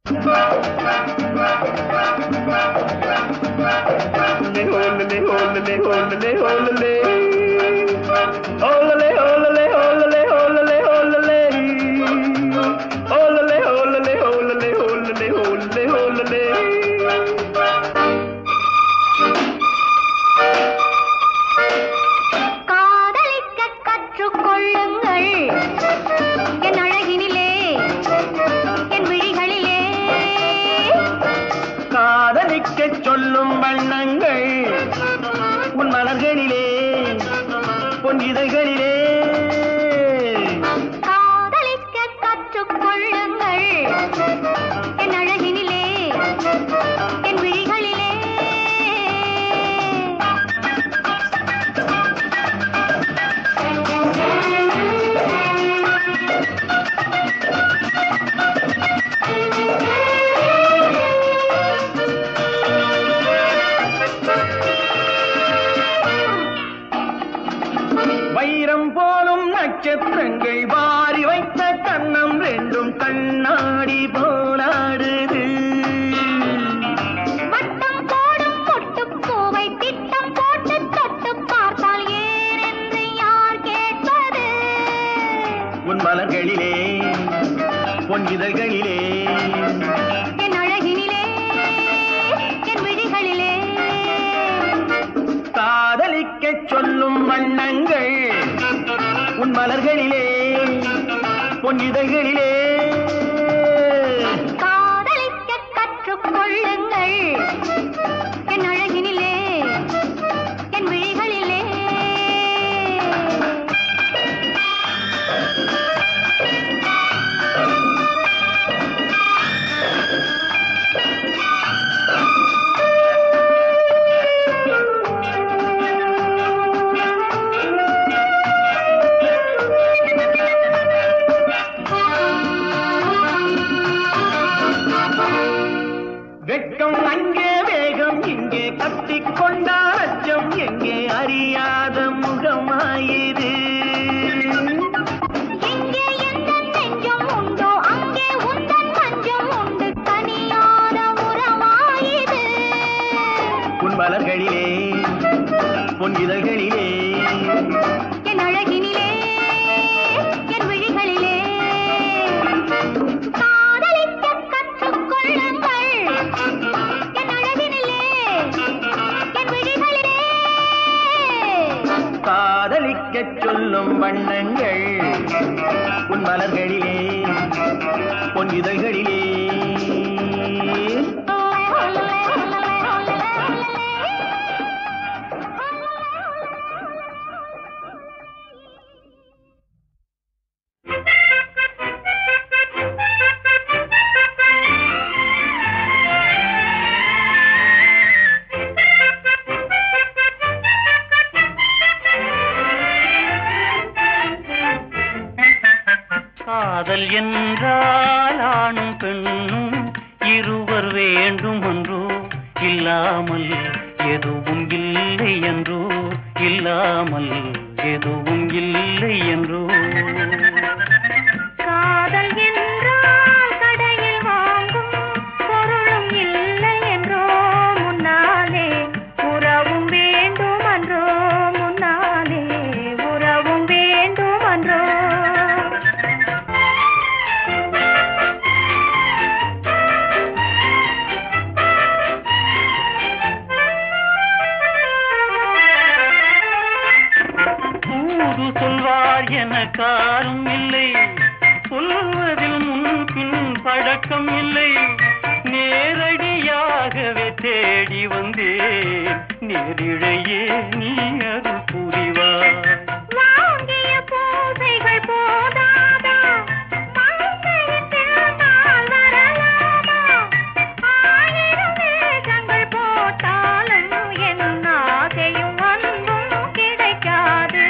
Olale, olale, olale, olale. Olale, olale, olale, olale, olale. Olale, olale, olale, olale, olale, olale. காதலிக்க கற்றுக்கொள்ளுங்கள் என் அழகினிலே என் விழிகளிலே காதலிக்கச் சொல்லும் வண்ணங்கள் உன் மலர்களிலே பொன் இதழ்களிலே காதலிக்க கற்றுக்கொள்ளுங்கள் என் அழகினிலே என் விழிகளிலே வைரம் போலும் நட்சத்திரங்கள் வாரி வைத்த கண்ணம் ரெண்டும் கண்ணாடி போலாடுது வட்டம் போடும் பொட்டுப் பூவை திட்டம் போட்டு தொட்டு பார்த்தால் ஏன் என்று யார் கேட்பது உன் மலர்களிலே பொன் இதழ்களிலே என் அழகினிலே என் விழிகளிலே காதலிக்கச் சொல்லும் வண்ணங்கள் உன் மலர்களிலே பொன் இதழ்களிலே காதலிக்க கற்றுக்கொள்ளுங்கள் என் அழகினிலே என் விழிகளிலே வெட்கம் அங்கே வேகம் இங்கே கட்டிக்கொண்டார் அச்சம் எங்கே அறியாத முகமாயிரு எங்கே எந்த நெஞ்சம் உண்டோ அங்கே உந்தன் மஞ்சம் உண்டு தனியான உறவாயிது உன் மலர்களிலே பொன் இதழ்களிலே என் அழகினிலே என் விழிகளிலே காதலிக்க கற்றுக்கொள்ளுங்கள் என் அழகினிலே என் விழிகளிலே காதலிக்கச் சொல்லும் வண்ணங்கள் உன் மலர்களிலே பொன் இதழ்களிலே காதல் என்றால் ஆணும் பெண்ணும் இருவர் வேண்டும் என்றோ இல்லாமல் எதுவும் இல்லை என்றோ இல்லாமல் எதுவும் இல்லை என்றோ காதல் என்றால் கடையில் வாங்கும் பொருளும் இல்லை என்றோ முன்னாலே உறவும் வேண்டும் அன்றோ முன்னாலே உறவும் வேண்டும் அன்றோ தூது சொல்வார் என காரும் இல்லை சொல்வதில் முன்பின் பழக்கம் இல்லை நேரடியாகவே தேடி வந்தேன் நேரிழையே நீ அது புரிவாய் வாங்கிய பூசைகள் போதாதா மங்கையின் திருநாள் வரலாமா ஆயிரம் வேஷங்கள் போட்டாலும் என் ஆசையும் அன்பும் கிடைக்காது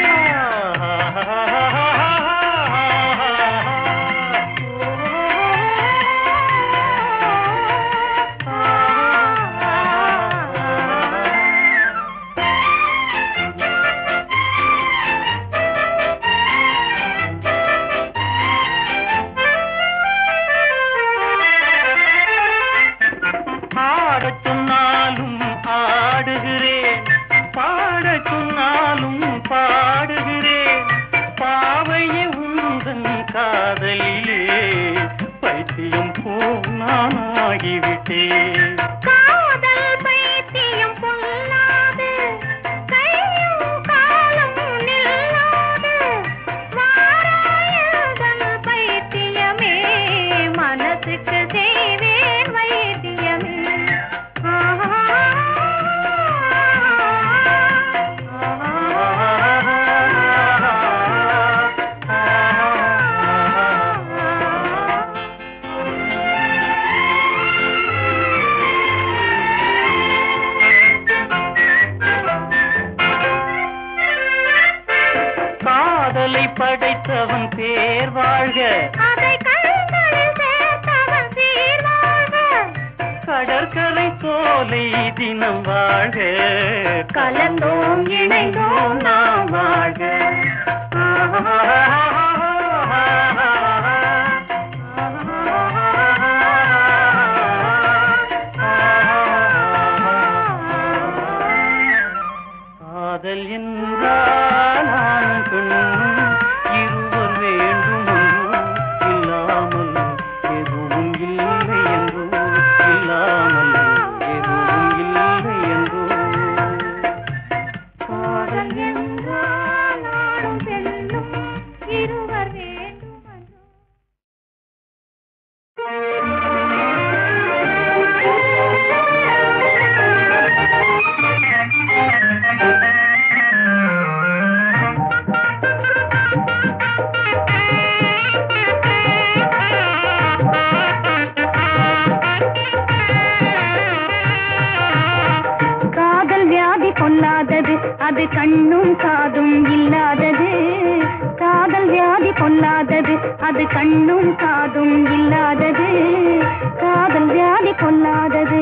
ஆகிவிட்டேன் காதல் பைத்தியம் பொல்லாது கையும் காலும் நில்லாது வாராயதன் பைத்தியமே மனசுக்கு செய்வேன் வைத்தியமே காதலை படைத்தவன் பேர் வாழ்க அதை கண்களில் சேர்த்தவன் சீர்வாழ்க கடற்கரை சோலை தினம் வாழ்க கலந்தோம் இணைந்தோம் நாம் வாழ்க காதல் என்றால் ஆணும் பெண்ணும் இருவர் வேண்டும் என்றும் இல்லாமல் எதுவும் இல்லை என்றும் இல்லாமல் எதுவும் இல்லை என்றும் காதல் என்றால் ஆணும் பெண்ணும் இருவர் வேண்டுமன்றோ காதல் வியாதி பொல்லாதது அது கண்ணும் காதும் இல்லாதது காதல் வியாதி பொல்லாதது அது கண்ணும் காதும் இல்லாதது காதல் வியாதி பொல்லாதது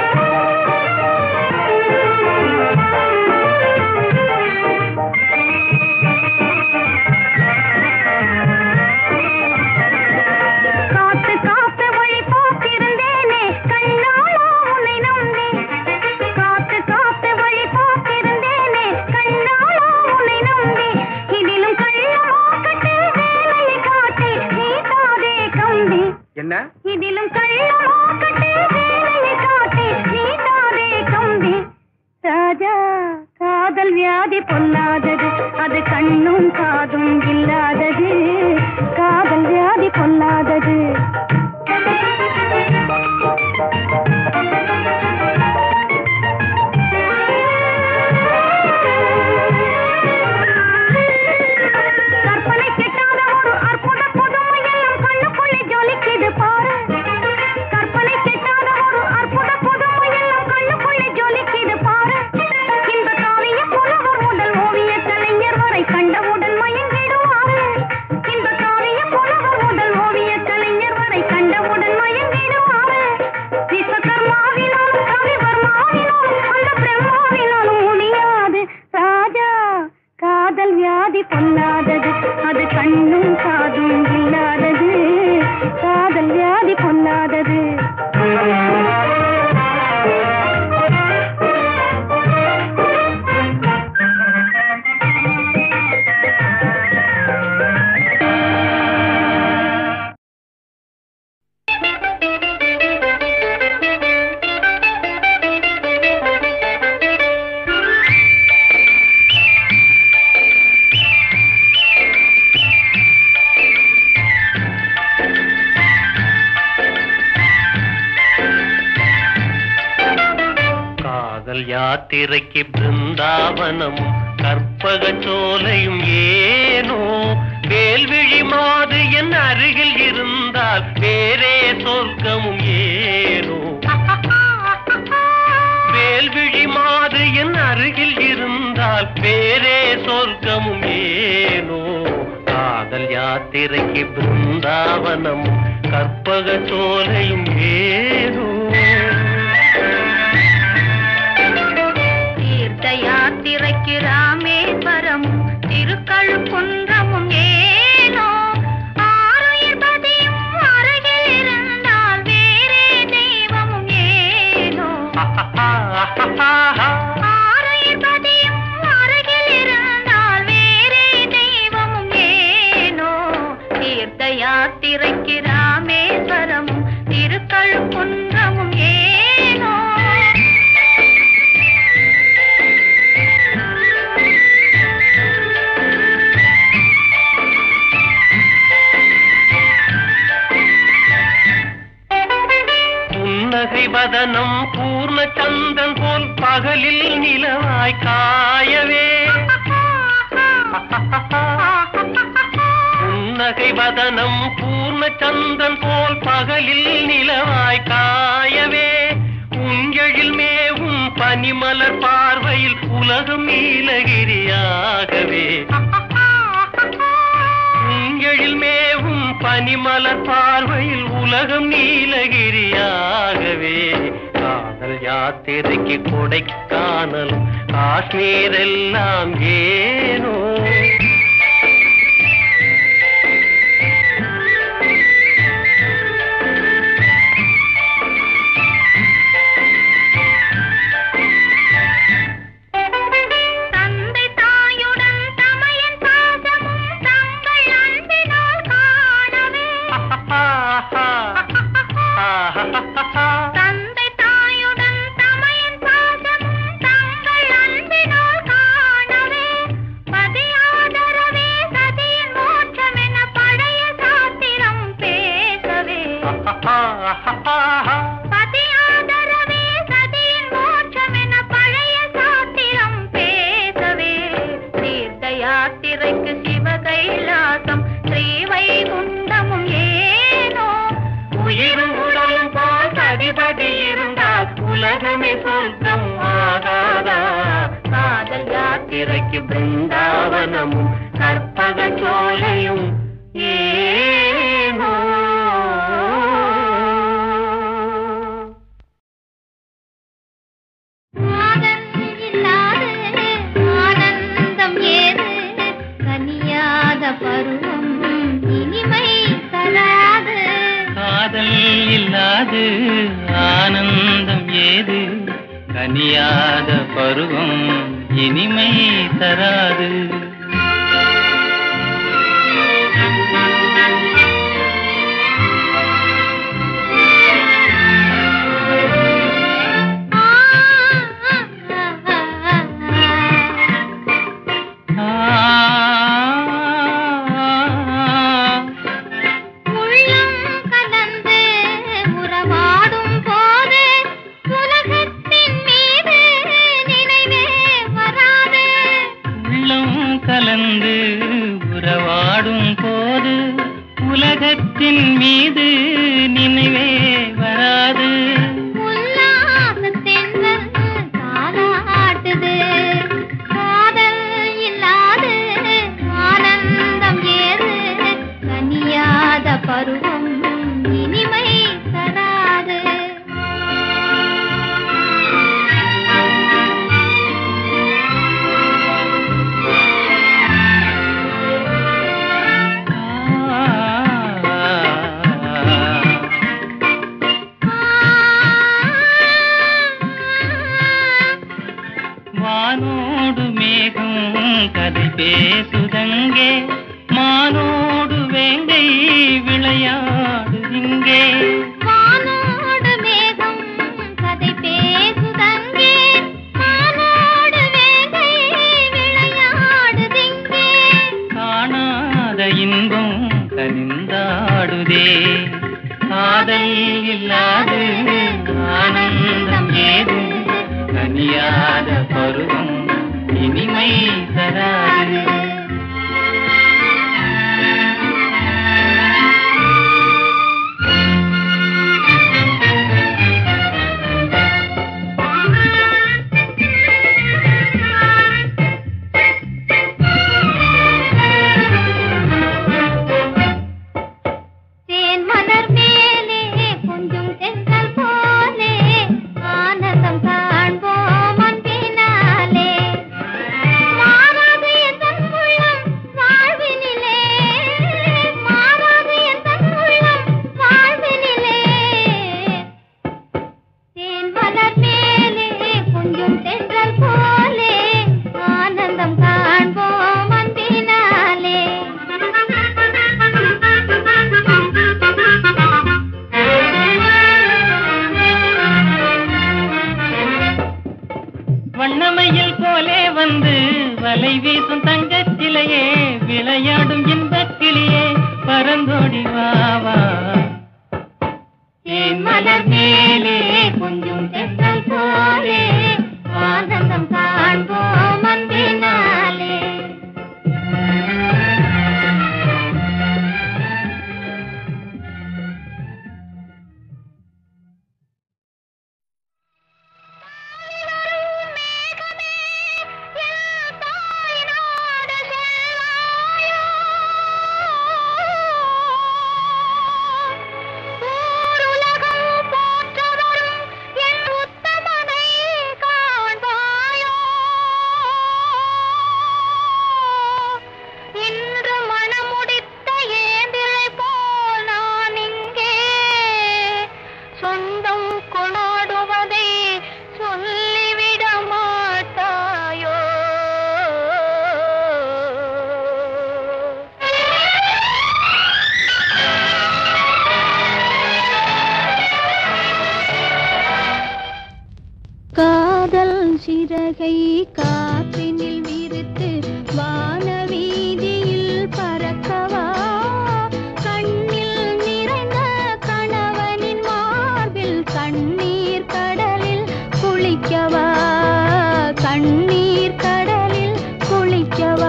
காத்து காத்து வழி போக்கிருந்தேனே கண்ணாலோ உன்னை நம்பி காத்து காத்து வழி போக்கிருந்தேனே கண்ணாலோ உன்னை நம்பி இதிலும் கள்ளமோ கட்டு வேலையை காட்டி நீட்டாதே கம்பி என்ன இதிலும் கள்ளமோ கட்டு வேலையை காட்டி நீட்டாதே கம்பி ராஜா காதல் வியாதி பொல்லாதது அது கண்ணும் காதும் இல்லாதது காதல் வியாதி பொல்லாதது கற்பனை கெட்டாத ஒரு அற்புத புதுமை எல்லாம் கண்ணுக்குள்ளே ஜொலிக்குது பாரு கற்பனை கெட்டாத ஒரு அற்புத புதுமை எல்லாம் கண்ணுக்குள்ளே ஜொலிக்குது பாரு இந்த காவிய புலவர் முதல் ஓவிய கலைஞர் வரை கண்டவுடன் மயங்கிடுவாரு இந்த காவிய புலவர் முதல் ஓவிய கலைஞர் வரை கண்டவுடன் மயங்கிடுவாரு விஸ்வகர்மாவினாலும் கவிவர்மாவினாலும் அந்த பிரம்மாவினாலும் முடியாது ராஜா காதல் வியாதி பொல்லாதது அது கண்ணும் காதும் இல்லாதது காதல் வியாதி பொல்லாதது காதல் யாத்திரைக்கு பிருந்தாவனமும் கற்பக சோலையும் ஏனோ வேல்விழி மாது என் அருகில் இருந்தால் வேறே சொர்க்கமும் ஏனோ வேல்விழி மாது என் அருகில் இருந்தால் வேறே சொர்க்கமும் ஏனோ காதல் யாத்திரைக்கு பிருந்தாவனமும் கற்பக சோலையும் ஏனோ தீர்த்த யாத்திரைக்கு ராமேஸ்வரமும் திருக்கழுக்குன்றமும் ஏனோ ஆறுயிர் பதியும் அருகில் இருந்தால் வேறே தெய்வமும் ஏனோ ஆறுயிர் பதியும் அருகில் இருந்தால் வேறே தெய்வமும் ஏனோ தீர்த்த யாத்திரைக்கு ராமேஸ்வரமும் திருக்கழுக்குன்றம் புன்னகை வதனம் பூர்ண சந்தன் போல் பகலில் நிலவாய் காயவே புன்னகை வதனம் பூர்ண சந்தன் போல் பகலில் நிலவாய் காயவே உஞ்செழில் மேவும் பனிமலர் பார்வையில் உலகம் நீலகிரியாகவே உஞ்செழில் மேவும் பனிமலர் பார்வையில் உலகம் நீலகிரியாகவே காதல் யாத்திரைக்கு கொடைக்கானலும் காஷ்மீர் எல்லாம் ஏனோ தந்தை தாயுடன் தமையன் பாசமும் தங்கள் அன்பினால் காணவே தந்தை தாயுடன் தமையன் பாசமும் தங்கள் அன்பினால் காணவே பதியாதரவே சதியின் மோட்சம் என பழைய சாத்திரம் பேசவே பதியாதரவே சதியின் மோட்சம் என பழைய சாத்திரம் பேசவே தீர்த்த யாத்திரைக்கு சிவகைலாசம் ஸ்ரீவைகுண்டமும் ஏனோ உயிரும் உடலும் போல் கதிபதி இருந்தால் உலகமே சொர்க்கம் ஆகாதா காதல் யாத்திரைக்கு பிருந்தாவனமும் கற்பக சோலையும் ஏனோ காதல் இல்லாத ஆனந்தம் ஏது கனியாத பருவம் இனிமை தராது காதல் இல்லாது ஆனந்தம் ஏது கனியாத பருவம் இனிமை தராது ஆ, உள்ளம் கலந்து உறவாடும் போது உலகத்தின் மீது நினைவே வராது உள்ளம் கலந்து உறவாடும் போது உலகத்தின் மீது நினைவே வராது உல்லாசத்தென்றல் தாலாட்டுது. காதல் இல்லாது ஆனந்தம் ஏது கனியாத பருவம் இனிமை தராது வானோடு மேகம் கதை பேசுதங்கே மானோடு வேங்கை விளையாடு இங்கே வானோடு மேகம் கதை பேசுதங்கே மானோடு வேங்கை விளையாடுதிங்கே காணாத இன்பம் கனிந்தாடுதே காதல் இல்லாது ஆனந்தம் ஏது கனியாத பருவம் இனிமை தராது தேன் மலர் மேலே கொஞ்சம் தென்றல் போலே ஆனந்தம் காண்போம் அன்பினாலே மாறாது என் தன் உள்ளம் வாழ்வினிலே மாறாது என் தன் உள்ளம் வாழ்வினிலே தேன் மலர் மேலே கொஞ்சம் தென்றல் போலே ஆனந்தம் காண்போம் அன்பினாலே வண்ணமையில் போலே வந்து வலை வீசும் தங்கச்சிலையே விளையாடும் இன்பக் கிளியே பரந்தோடி வாவா தேன் மலர் மேலே கொஞ்சம் தென்றல் போலே ஆனந்தம் காண்போம் அன்பினாலே ஊருலகம் போற்ற வரும் என் உத்தமனை காண்பாயோ இன்று மணமுடித்த ஏந்திரை போல் நான் இங்கே சொந்தம் கொண்டாடுவதை சொல்லிவிட மாட்டாயோ காதல் சிறகை காற்றினில் விரித்து வானவீதியில் பறக்கவா கண்ணில் நிறைந்த கணவனின் மார்பில் கண்ணீர் கடலில் குளிக்கவா கண்ணீர் கடலில் குளிக்கவா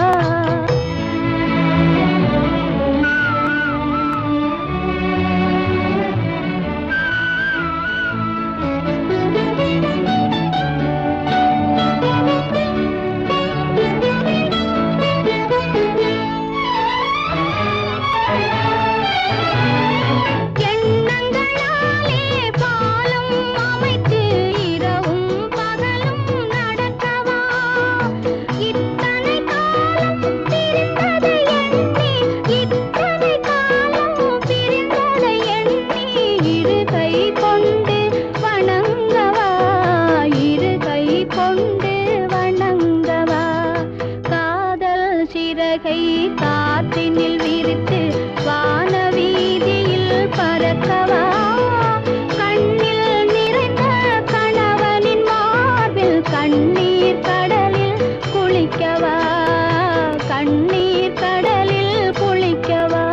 எண்ணங்களாலே பாலம் அமைத்து இரவும் பகலும் நடக்கவா இத்தனை காலம் பிரிந்ததை எண்ணி இத்தனை காலம் பிரிந்ததை எண்ணி இரு கை கொண்டு வணங்கவா இரு கை கொண்டு வணங்கவா காதல் சிறகை காற்றினில் விரித்து வானவீதியில் பறக்கவா கண்ணில் நிறைந்த கணவனின் மார்பில் கண்ணீர் கடலில் குளிக்கவா கண்ணீர் கடலில் குளிக்கவா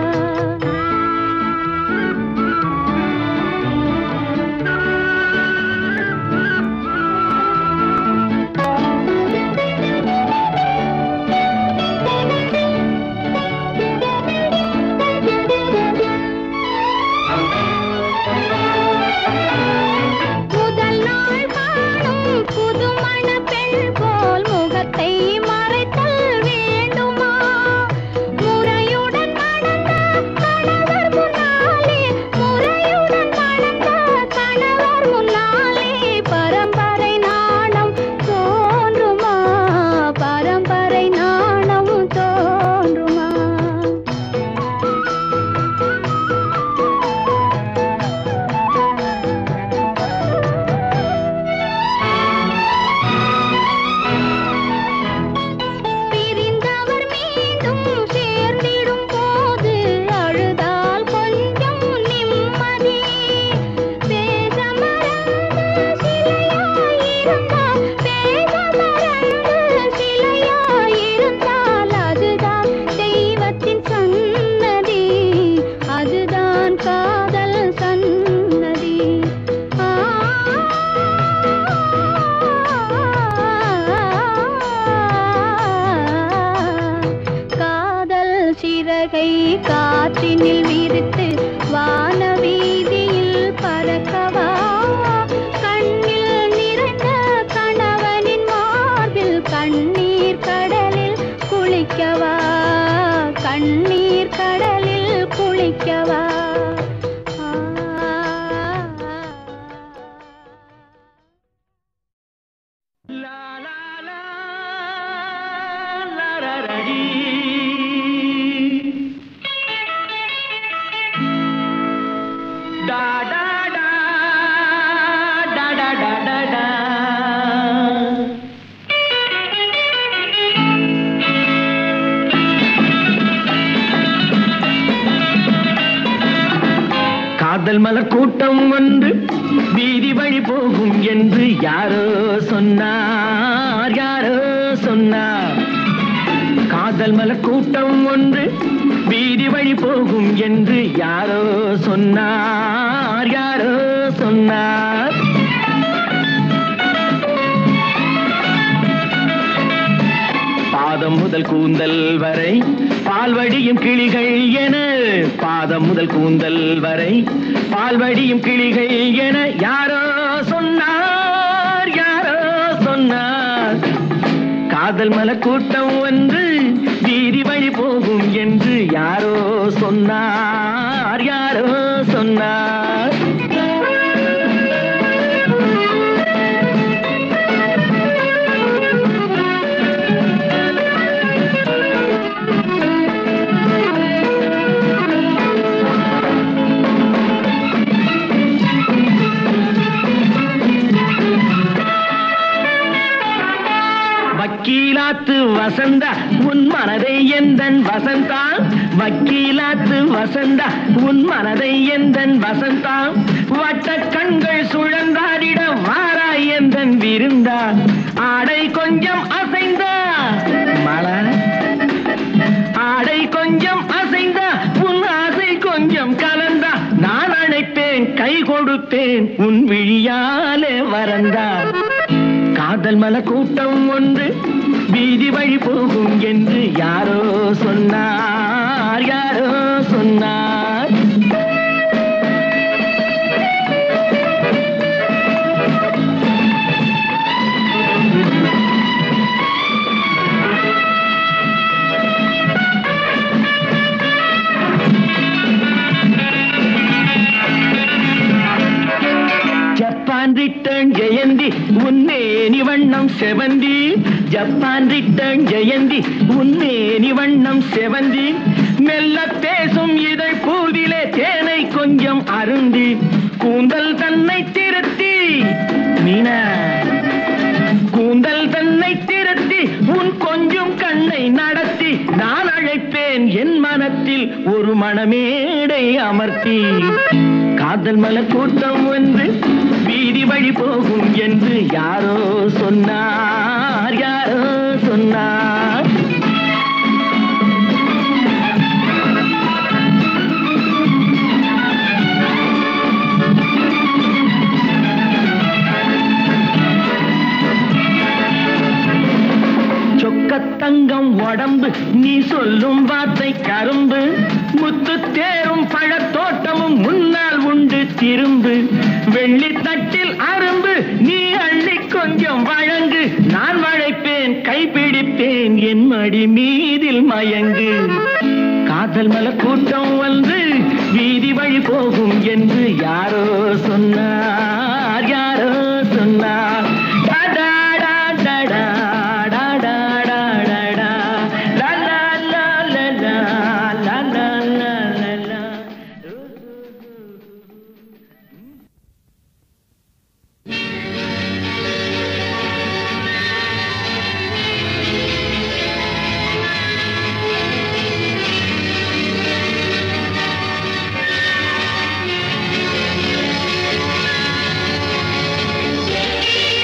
முதல் நாள் காணும் புதுமண பெண் போல் முகத்தை மறைத்தல் வேண்டுமா முறையுடன் நடந்த கணவர் முன்னாலே முறையுடன் நடந்த கணவர் முன்னாலே பரம்பரை நாணம் தோன்றுமா பரம்பரை நாணம் தோன்றுமா பிரிந்தவர் மீண்டும் சேர்ந்திடும் போது அழுதால் கொஞ்சம் நிம்மதி பேச மறந்து சிலையாயிருந்தால் பேச மறந்து சிலையாயிருந்தால் அதுதான் தெய்வத்தின் சன்னதி அதுதான் காதல் சன்னதி காதல் சிறகை காற்றினில் விரித்து வானவீதியில் பறக்கவா கண்ணில் நிறைந்த கணவனின் மார்பில் கண்ணீர் கடலில் குளிக்கவா கண்ணீர் கடலில் குளிக்கவா லா லா லா லா ரா ரா டி. டா டா டா டா டா டா டா டா. காதல் மலர் கூட்டம் வந்து வீதி வழி போகும் என்று யாரோ சொன்னார் யாரோ சொன்னார் காதல் மலர் கூட்டம் ஒன்று வீதி வழி போகும் என்று யாரோ சொன்னார் யாரோ சொன்னார் பாதம் முதல் கூந்தல் வரை பால்வடியும் கிளிகள் என பாதம் முதல் கூந்தல் வரை பால்வடியும் கிளிகள் என யாரோ சொன்னார் யாரோ சொன்னார் காதல் மலர் கூட்டம் ஒன்று வீதி வழி போகும் என்று யாரோ சொன்னார் யாரோ சொன்னார் வக்கீலாத்து வசந்தா உன் மனதை எந்தன் வசந்தா வக்கீலாத்து வசந்தா உன் மனதை எந்தன் வசந்தா வட்ட கண்கள் சுழந்தாடிட வாராய் எந்தன் விருந்தா ஆடை கொஞ்சம் அசைந்தா மழை ஆடை கொஞ்சம் அசைந்தா உன் ஆசை கொஞ்சம் கலந்தா நான் அழைப்பேன் கை கொடுப்பேன் உன் விழியாலே வரந்தா காதல் மல கூட்டம் ஒன்று வீதி வழி போகும் என்று யாரோ சொன்னார் யாரோ சொன்னார் ஜப்பான் ரிட்டர்ன் ஜெயந்தி உன்னேனி வண்ணம் செவந்தி ஜப்பான் ரிட்டர்ன் ஜெயந்தி உன்னேனி வண்ணம் செவந்தி மெல்ல பேசும் இதழ் பூவிலே தேனை கொஞ்சம் அருந்தி கூந்தல் தன்னை திருத்தி மீனா கூந்தல் தன்னை திருத்தி உன் கொஞ்சம் கண்ணை நடத்தி நான் அழைப்பேன் என் மனத்தில் ஒரு மணமேடை அமர்த்தி காதல் மலர் கூட்டம் ஒன்று வீதி வழி போகும் என்று யாரோ சொன்னார் யாரோ சொன்னார் சொக்கத்தங்கம் உடம்பு நீ சொல்லும் வார்த்தை கரும்பு முத்து தேரும் பழத்தோட்டமும் முன்னால் உண்டு திரும்பு வெள்ளி தட்டில் அரும்பு நீ அள்ளி கொஞ்சம் வழங்கு நான் வளைப்பேன் கைப்பிடிப்பேன் என் மடி மீதில் மயங்கு காதல் மலர் கூட்டம் வந்து வீதி வழி போகும் என்று யாரோ சொன்னார் யாரோ சொன்னார் டடா, டடா, டடா, டடா, டடா, லா, லா, லா, லா, லா, லா, லா, லா, லா, லா. ஆ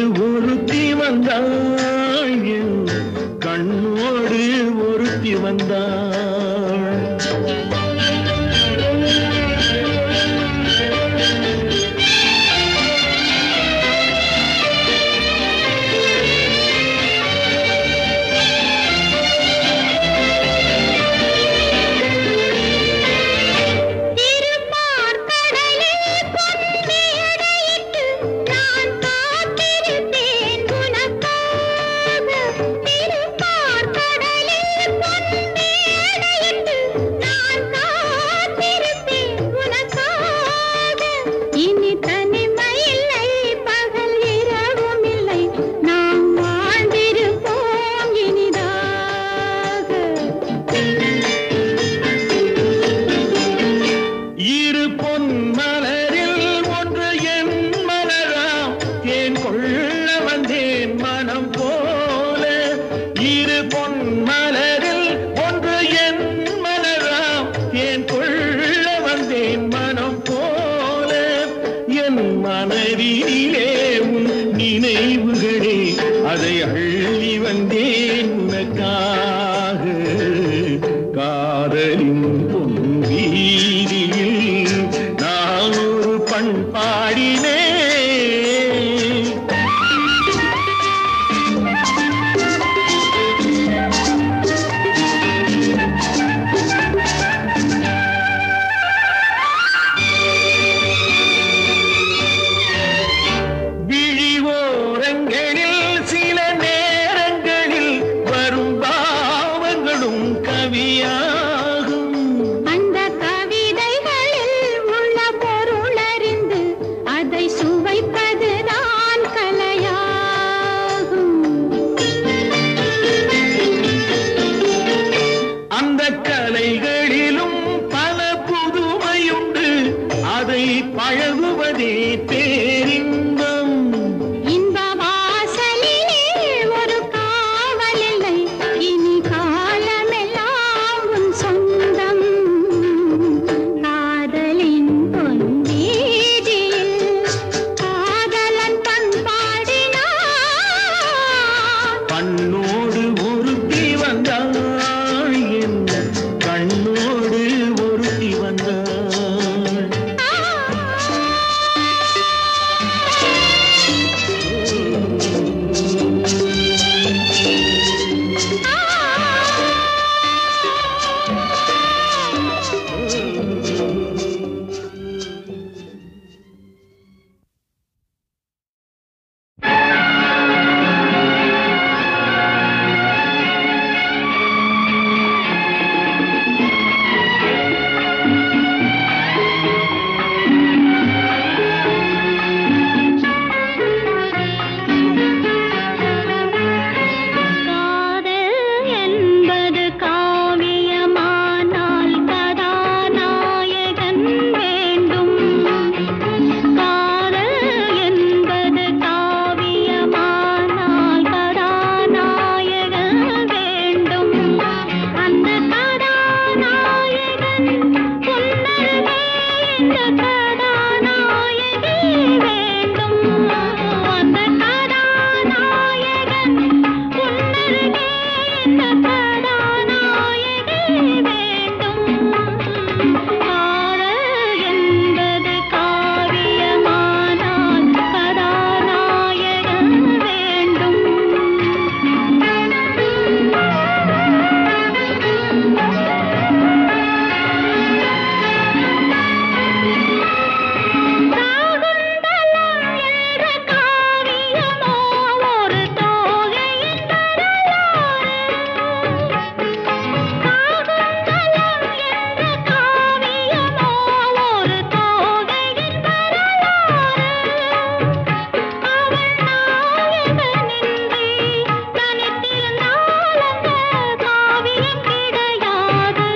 ஒருத்தி வந்தாள் என் கண்ணோடு ஒருத்தி வந்தாள் திருப்பார்கடலில் பொன்மேடையிட்டு நான் காத்திருப்பேன் உனக்காக. திருப்பார்கடலில் பொன்மேடையிட்டு நான் காத்திருப்பேன் உனக்காக. இனி தனிமையில்லை, பகல் இரவும் இல்லை, நாம் வாழ்ந்திருப்போம் இனிதாக இரு பொன் மலரில் ஒன்று என் மலராம் தேன் கொள்ள வந்தேன் மனம் போல இரு பொன் மலரில் ஒன்று என் மலராம் தேன் கொள்ள வந்தேன் மனம் போல என் மனதிலே உன் நினைவுகளே அதை அள்ளி வந்தேன் உனக்காக காதலின் பொன் வீதியில் நான் ஒரு பண்பாடினே விழிவோரங்களில் சில நேரங்களில் வரும் பாவங்களும் கவியாகும் அந்த கவிதைகளில் உள்ள பொருளறிந்து அதை சுவைப்பதுதான் கலையாகும் அந்த கலைகளிலும் பல புதுமையுண்டு அதை பழகுவதே பேரின்பம் இன்ப வாசலிலே ஒரு காவல் இல்லை இனி காலமெல்லாம் உன் சொந்தம் காதலின் பொன் வீதியில் காதலன் பண்பாடினான் கண்ணோடு ஒருத்தி வந்தாள் என் கண்ணோடு ஒருத்தி வந்தாள் காதல் என்பது காவியமானால் கதாநாயகன் வேண்டும் காதல் என்பது காவியமானால் கதாநாயகன் வேண்டும் அந்த கதாநாயகன் புன்னருகே இந்த கதாநாயகி வேண்டும் அந்த கதாநாயகன் புன்னருகே இந்த கதாநாயகி வேண்டும் காதல் என்பது காவியமானால் கதாநாயகன் சாகுந்தலம் என்ற காவியமோ ஒரு தோகையின் வரலாறு சாகுந்தலம் என்ற காவியமோ ஒரு தோகையின் வரலாறு அவள் நாயகனின்றி தனித்திருந்தால் அந்த காவியம் கிடையாது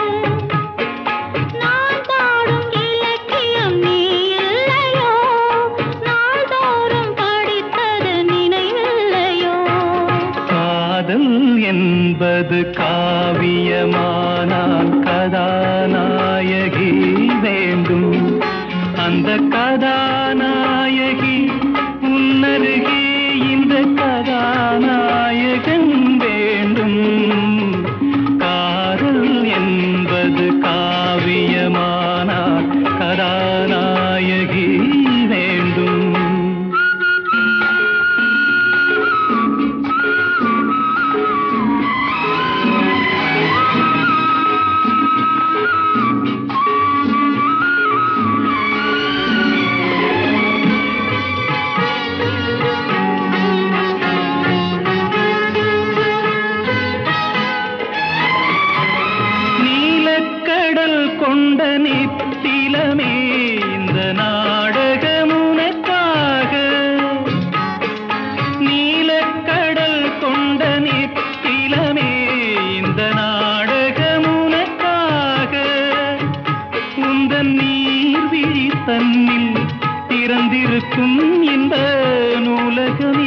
நான் பாடும் இலக்கியம் நீ இல்லையோ நாள்தோறும் படித்தது நினைவில்லையோ காதல் என்பது காவியமானால் கதாநாயகி வேண்டும் அந்த கதாநாயகி உன்னருகே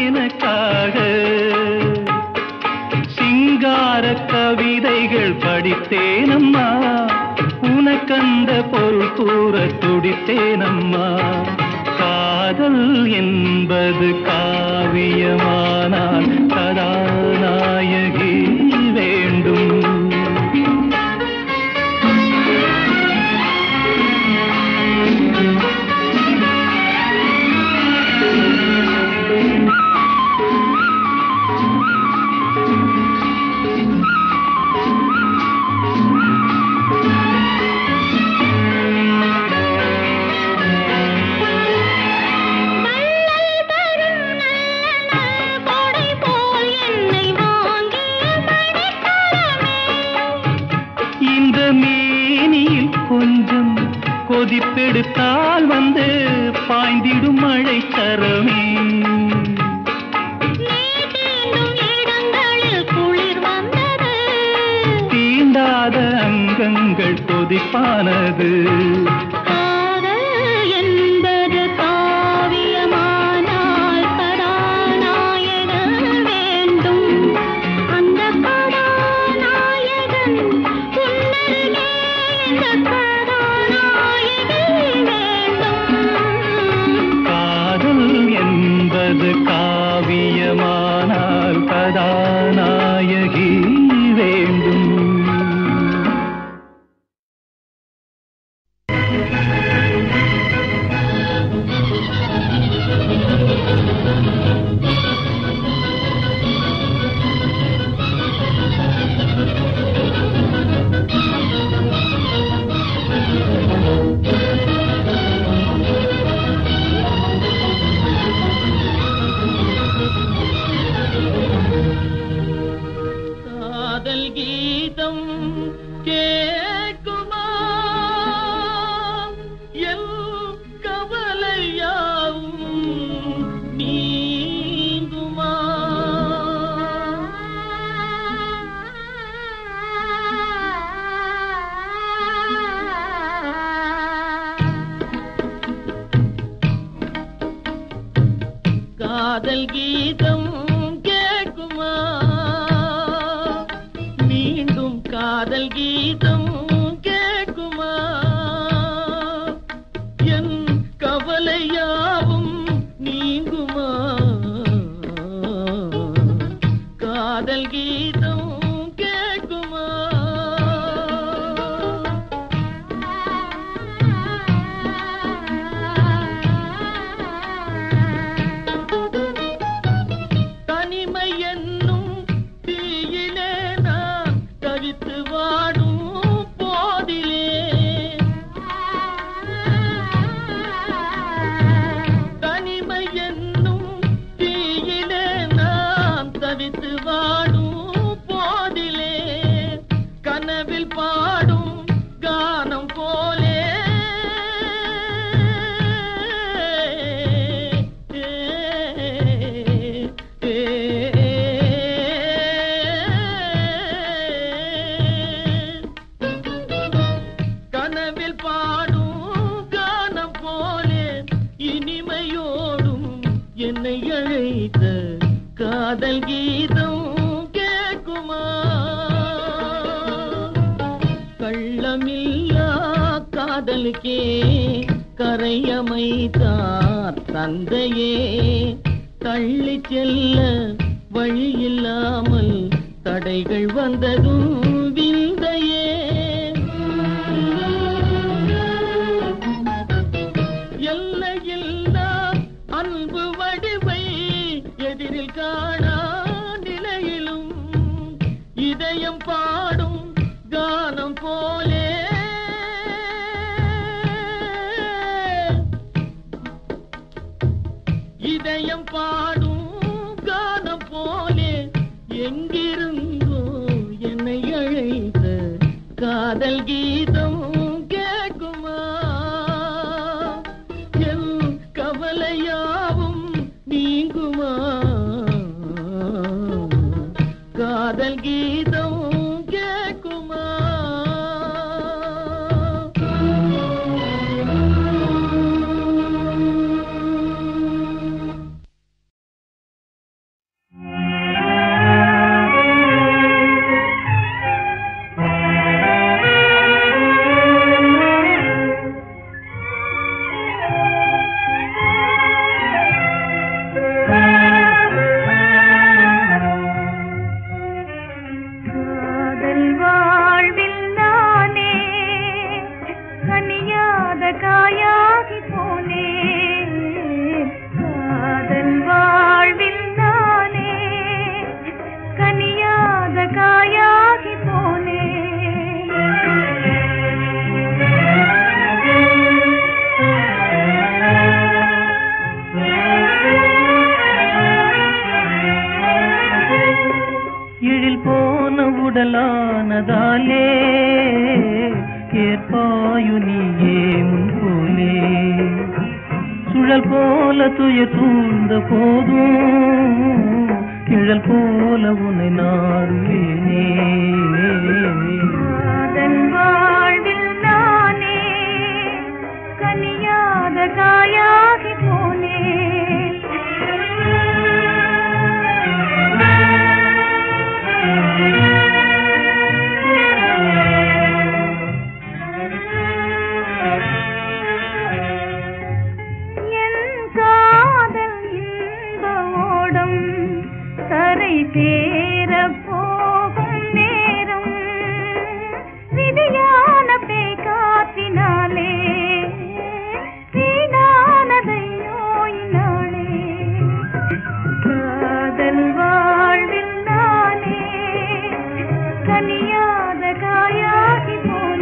எனக்காக சிங்கார கவிதைகள் படித்தேனம்மா உனக்கந்த பொருள் கூற துடித்தேனம்மா காதல் என்பது காவியமானால் கதாநாயகி வேண்டும் வள்ளல் தரும் நல்ல கொடை போல் என்னை வாங்கிய மணிக்கரமே இந்த மேனியில் கொஞ்சம் கொதிப்பெடுத்தால் வந்து பாய்ந்திடும் மழை சரமே நீ தீண்டும் இடங்களில் குளிர் வந்தது தீண்டாத அங்கங்கள் கொதிப்பானது காதல் என்பது காவியமானால் கதாநாயகன் வேண்டும் அந்த கதாநாயகன் உன்னருகே இந்த கதாநாயகி வேண்டும் காதல் என்பது காவியமானால் கதாநாயகி வேண்டும் காதல் கீதம் கேட்குமா என் கவலையாவும் நீங்குமா காதல் கீதம் கேட்குமா மீண்டும் காதல் கீதம் கேட்குமா என் கவலையாவும் நீங்குமா காதல் கீதம் கேட்குமா தனிமை என்னும் தீயிலே நான் தவித்து வாடும் போதிலே தனிமை என்னும் தீயிலே நான் தவித்து வாடும் போதிலே கனவில் பாடும் கானம் போலே கனவில் பாடும் கானம் போலே இனிமையோடும் என்னை அழைத்த காதல் கீதம் கேட்குமா கள்ளமில்லா காதலுக்கே கரையமைத்தார் தந்தையே தள்ளி செல்ல வழியில்லாமல் தடைகள் வந்ததும் விந்தையே எல்லையில்லா அன்பு வடிவை எதிரில் காணா நிலையிலும் இதயம் பாடும் கானம் போலே இதயம் பாடும் கானம் போலே எங்கிருந்தோ என்னை அழைத்த காதல் கீதம் கேட்குமா என் கவலையாவும் நீங்குமா காதல் கீதம் போல துயர் சூழ்ந்த போதும் கிழல் போல உன்னை நாடுவேனே காதல் வாழ்வில் நானே கனியாத காயாகி என் காதல் இன்ப ஓடம் கரை சேர போகும் நேரம் விதியான பேய்காற்றினாலே வீணானதையோ இந்நாளே காதல் வாழ்வில் நானே கனியாத காயாகி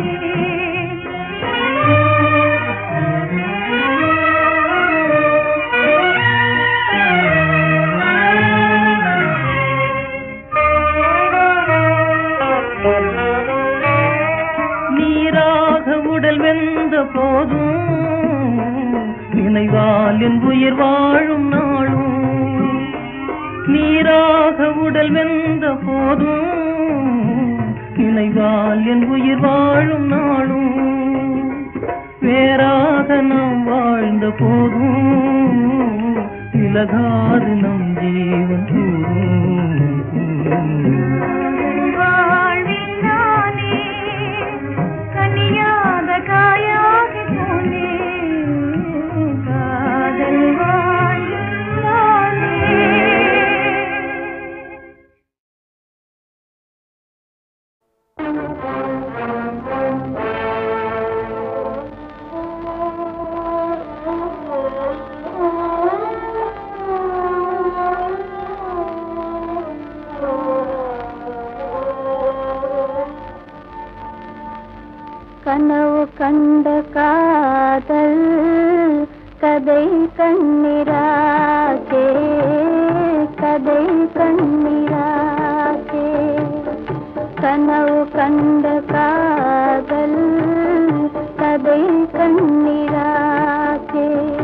நீராக உடல் வெந்த போதும் நினைவால் என் உயிர் வாழும் நாளும் நீராக உடல் வெந்த போதும் நினைவால் என் உயிர் வாழும் நாளும் வேறாக நாம் வாழ்ந்த போதும் விலகாது நம் ஜீவன் கூறும் வாழ்வில் நானே கனியாத காயாகி போனேன் காதல் வாழ்வில் நானே கனவு கண்ட காதல் கதை கண்ணிராச்சே கதை கண்ணிராச்சே கனவு கண்ட காதல் கதை கண்ணிராச்சே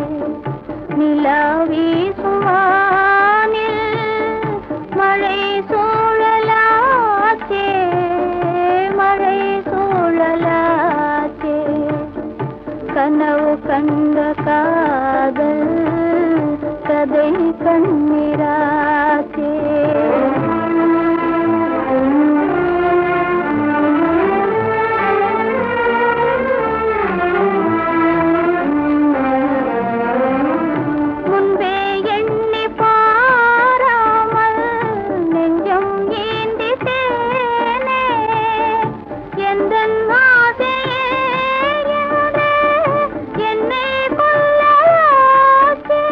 நிலாவி சுவானில் மழை சூழலாச்சே மழை சூழலாச்சே கனவு கண்ட காதல் கதை கண்ணிராச்சே முன்பே எண்ணி பாராமல் நெஞ்சம் ஏந்திட்டேனே எந்தன் ஆசையே என்று என்னை கொல்லாதே.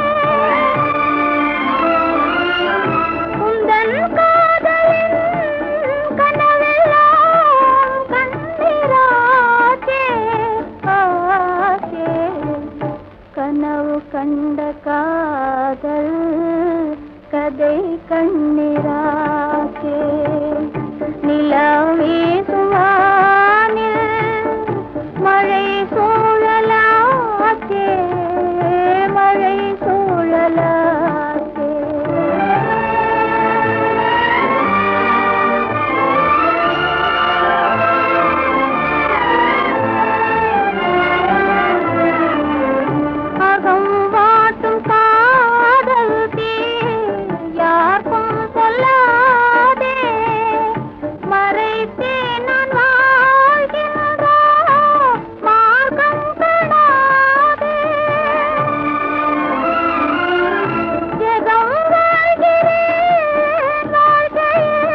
உந்தன் காதலின் கனவெல்லாம் கண்ணீராச்சே ஆச்சே கனவு கண்ட காதல் கதை கண்ணிராச்சே நிலவே சுவானில் மழை சூழலாச்சே மழை சூழலாச்சே அகம் வாட்டும் காதல் தீ யாருக்கும் சொல்லாதே மறைத்தே நான் வாழ்கின்ற மார்க்கம் காணாதே ஜெகம் வாழ்கிறேன் வாழ்க்கையே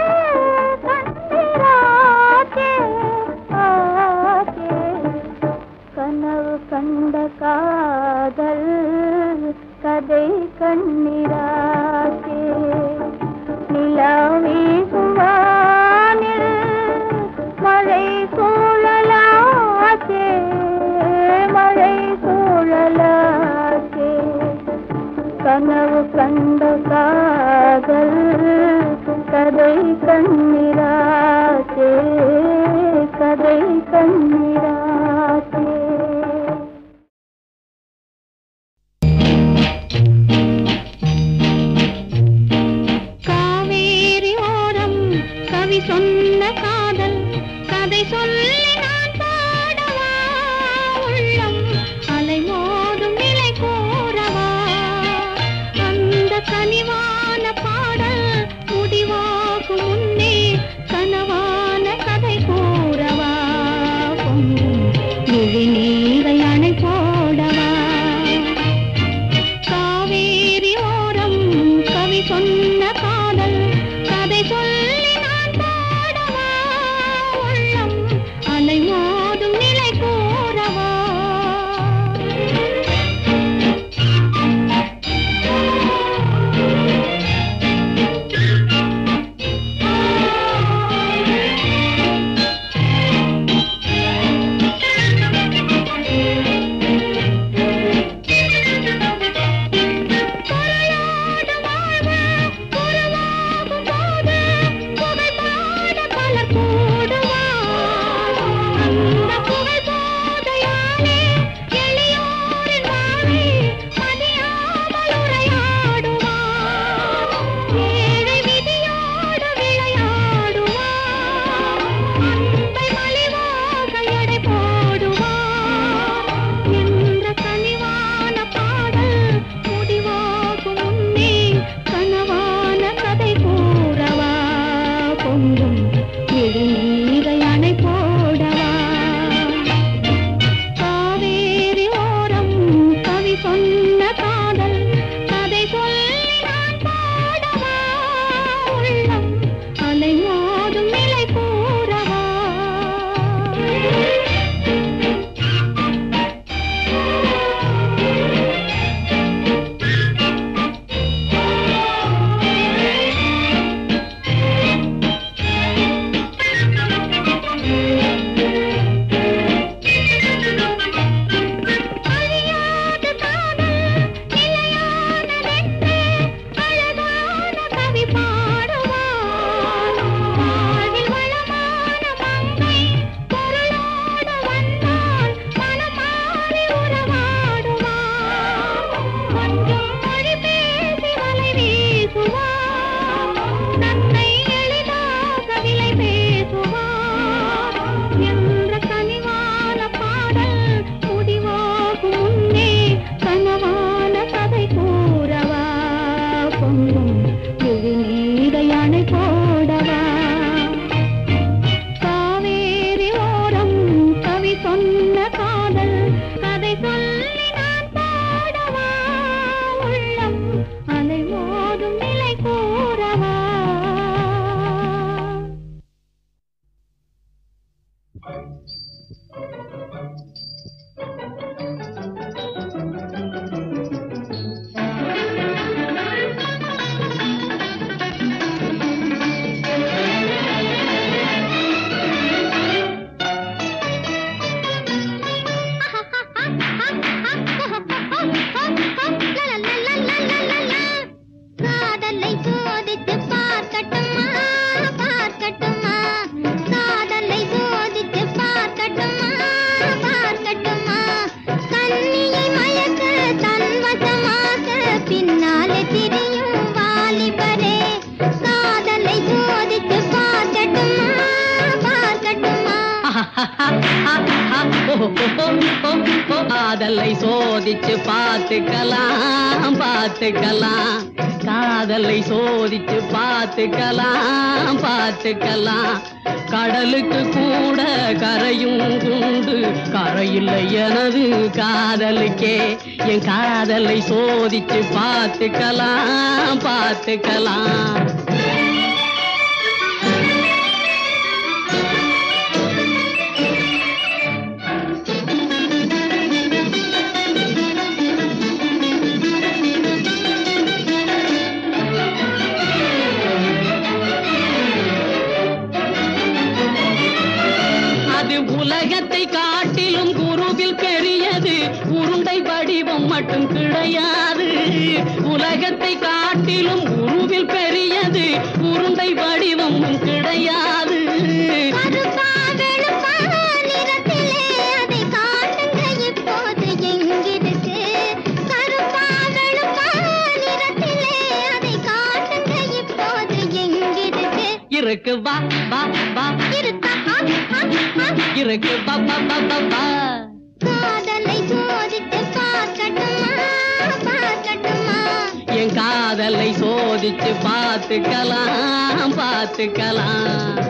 கண்ணீராச்சே ஆச்சே கனவு கண்ட காதல் கதை கண்ணிராச்சே நிலாவே சுவானில் மழை சூழலாச்சே மழை சூழலாச்சே கனவு கண்ட காதல் கதை கண்ணிராச்சே கதை கண்ணிராச்சே சொன்ன காதல் கதை சொல்லி நான் பாடவா உள்ளம் அலைமோதும் நிலை கூறவா அந்த கனிவான பாடல் முடிவாகும் முன்னே கனவான கதை கூறவா பொங்கும் விழி நீரை அணை போடவா காவேரி ஓரம் கவி சொன்ன காதல் கதை சொல்லி நான் பாடவா உள்ளம் அலை மோதும் நிலை கூறவா பொருளோடு வாழ்வு உருவாகும் போது புகைப்பாட பலர் கூடுவார். அந்த புகைப்போதையாலே எளியோரின் வாழ்வை மதியாமல் உரையாடுவார். ஏழை விதியோடு விளையாடுவார். அன்பை மலிவாக எடை போடுவார். என்ற கனிவான பாடல் முடிவாகும் முன்னே கனவான கதை கூறவா பொங்கும் விழி நீரை அணை போடவா காவேரி ஓரம் கவி சொன்ன காதல் கதை சொல்லி நான் பாடவா உள்ளம் அலை மோதும் நிலை கூறவா அழியாத காதல் நிலையானதென்று அழகான கவி பாடுவார் வாழ்வில் வளமான மங்கை பொருளோடு வந்தால் மனம் மாறி உறவாடுவார் கொஞ்சம் மொழி பேசி வலை வீசுவார் தன்னை எளிதாக விலை பேசுவார் என்ற கனிவான பாடல் முடிவாகும் முன்னே கனவான கதை கூறவா பொங்கும் விழி நீரை அணை போடவா காவேரி ஓரம் கவி சொன்ன காதல் கதை சொல்லி நான் பாடவா உள்ளம் அலை மோதும் நிலை கூறவா காதலை சோதித்து பார்க்கட்டுமா பார்க்கட்டுமா காதலை சோதித்து பார்க்கட்டுமா பார்க்கட்டுமா கண்ணியை மயக்க தன்வசமாக்க பின்னாலே திரியும் வாலிபரே காதலை சோதித்து பார்க்கட்டுமா பார்க்கட்டுமா காதலை சோதிச்சு பார்த்துக்கலாம் பார்த்துக்கலாம் காதலை சோதிச்சு பார்த்துக்கலாம் பார்த்துக்கலாம் கடலுக்கு கூட கரையும் உண்டு கரையில்லை எனது காதலுக்கே என் காதலை சோதிச்சு பார்த்துக்கலாம் பார்த்துக்கலாம் அது உலகத்தை காட்டிலும் குருவில் பெரியது உருண்டை வடிவம் மட்டும் கிடையாது உலகத்தை காட்டிலும் உருவில் பெரியது உருண்டை வடிவமும் கிடையாது கருப்பா வெளுப்பா நிறத்திலே அதை காட்டுங்க இப்போது எங்கிருக்கு கருப்பா வெளுப்பா நிறத்திலே அதை காட்டுங்க இப்போது எங்கிருக்கு இருக்கு வா வா வா இருக்கா ஆ, ஆ, ஆ. இருக்கு வா வா வா வா வா காதலை சோதித்து பார்க்கட்டுமா பார்க்கட்டுமா என் காதலை சோதிச்சு பார்த்துக்கலாம் பார்த்துக்கலாம்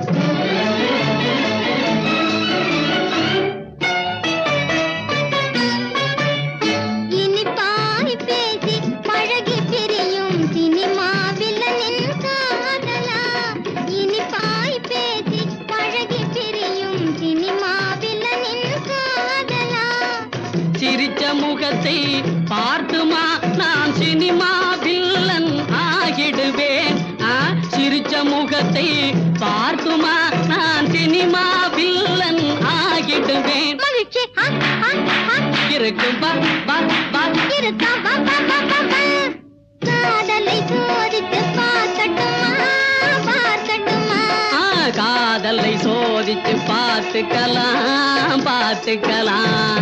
இனிப்பாய் பேசி பழகி பிரியும் சினிமா வில்லனின் காதலா இனிப்பாய் பேசி பழகி பிரியும் சினிமா வில்லனின் காதலா சிரிச்ச முகத்தை பார்த்துமா நான் சினிமா வில்லன் ஆகிடுவேன் ஆ, சிரிச்ச முகத்தை பார்த்துமா நான் சினிமா வில்லன் ஆகிடுவேன் மகிழ்ச்சி ஆ, ஆ, ஆ. இருக்கு வா வா வா இருக்கா வா வா வா வா வா காதலை சோதித்து பார்க்கட்டுமா பார்க்கட்டுமா ஆ, காதலை சோதிச்சு பார்த்துக்கலாம் பார்த்துக்கலாம்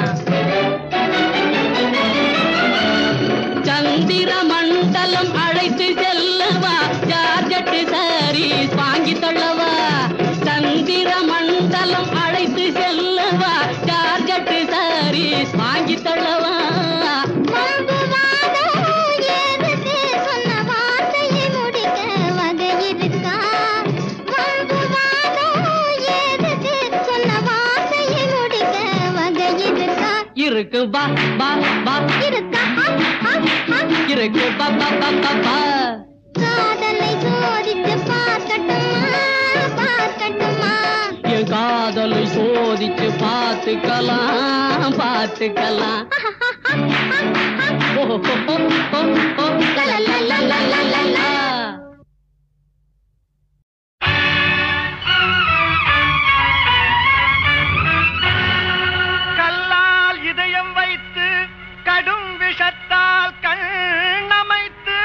சந்திர மண்டலம் அழைத்து செல்லவா ஜார்ஜட்டு சாரீஸ் வாங்கி தள்ளவா சந்திர மண்டலம் அழைத்து செல்லவா ஜார்ஜட்டு சாரீஸ் வாங்கி தள்ளவா மங்குவாதம் ஏதுக்கு சொன்ன வார்த்தையை முடிக்க வகை இருக்கா மங்குவாதம் ஏதுக்கு சொன்ன வார்த்தையை முடிக்க வகை இருக்கா இருக்கு வா வா வா இருக்கா ஆ, ஆ, ஆ. இருக்கு வா வா வா வா வா காதலை சோதித்து பார்க்கட்டுமா பார்க்கட்டுமா என் காதலை சோதிச்சு பார்த்துக்கலாம் பார்த்துக்கலாம் ஓ, ஓ, ஓ, ஓ, ஓ, லா, லா, லா, லா, லா, லா, லா, லா. கல்லால் இதயம் வைத்து கடும் விஷத்தால் கண்ணமைத்து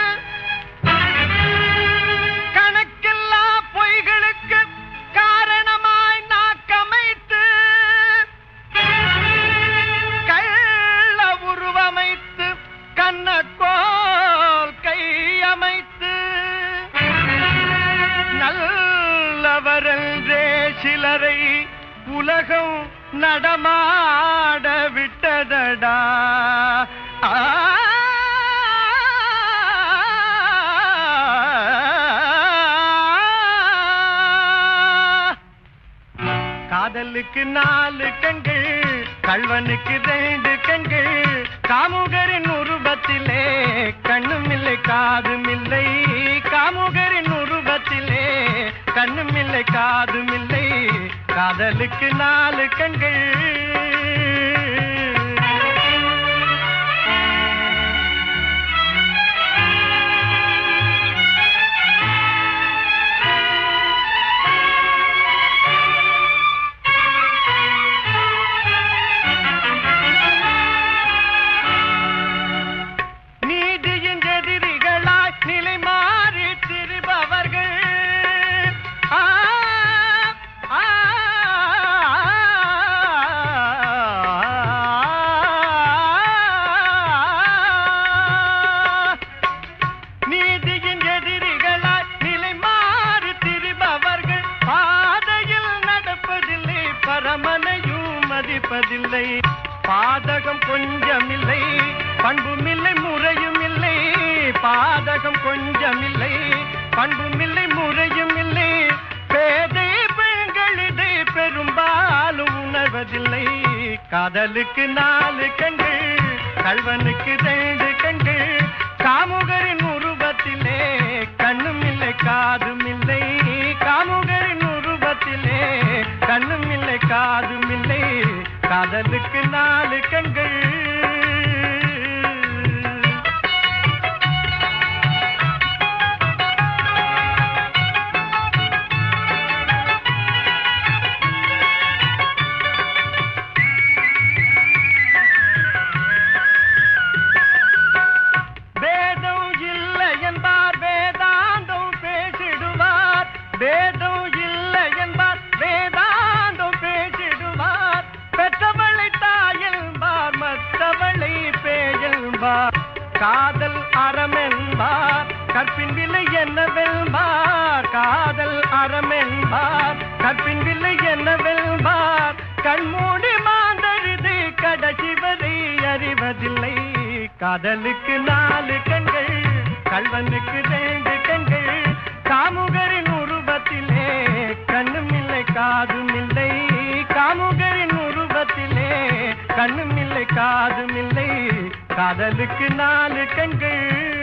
கணக்கில்லா பொய்களுக்கு காரணமாய் நாக்கமைத்து கள்ள உருவமைத்து கண்ணக்கோல் கையமைத்து நல்லவரென்றே சிலரை உலகம் நடமாட விட்டதடா ஆ. காதலுக்கு நாலு கண்கள் கள்வனுக்கு ரெண்டு கண்கள் காமுகரின் உருவத்திலே கண்ணும் இல்லை காதும் இல்லை காமுகரின் உருவத்திலே கண்ணும் இல்லை காதும் இல்லை காதலுக்கு நாலு கண்கள் நீதியின் எதிரிகளாய் நிலை மாறி திரிபவர்கள் ஆ, ஆ, நீதியின் எதிரிகளாய் நிலை மாறி திரிபவர்கள் பாதையில் நடப்பதில்லை பரமனையும் மதிப்பதில்லை பாதகம் கொஞ்சமில்லை பண்புமில்லை முறையும் இல்லை பாதகம் கொஞ்சமில்லை பண்புமில்லை முறையும் இல்லை பேதை பெண்கள் இதை பெரும்பாலும் உணர்வதில்லை காதலுக்கு நாலு கண்கள் கல்வனுக்கு ரெண்டு கண்கள் காமுகரின் உருவத்திலே கண்ணும் இல்லை காதும் இல்லை காமுகரின் உருவத்திலே கண்ணும் இல்லை காதும் இல்லை காதலுக்கு நாலு கண்கள் வேதம் இல்லை என்பார் வேதாந்தம் பேசிடுவார் வேதம் இல்லை என்பார் வேதாந்தம் பேசிடுவார் பெற்றவளை தாயெல்பார் மற்றவளை பேயல்பார் காதல் அறம் என்பார் கற்பின் விலை என்னவெல்பார் காதல் அறம் வரம் என்பார் கற்பின் வில்லை என்ன வெல்பார் கண்மூடி மாந்தருது கடைசி வரை அறிவதில்லை காதலுக்கு நாலு கண்கள் கல்வனுக்கு ரெண்டு கண்கள் காமுகரின் உருவத்திலே கண்ணும் இல்லை காதும் இல்லை காமுகரின் உருவத்திலே கண்ணும் இல்லை காதும் இல்லை காதலுக்கு நாலு கண்கள்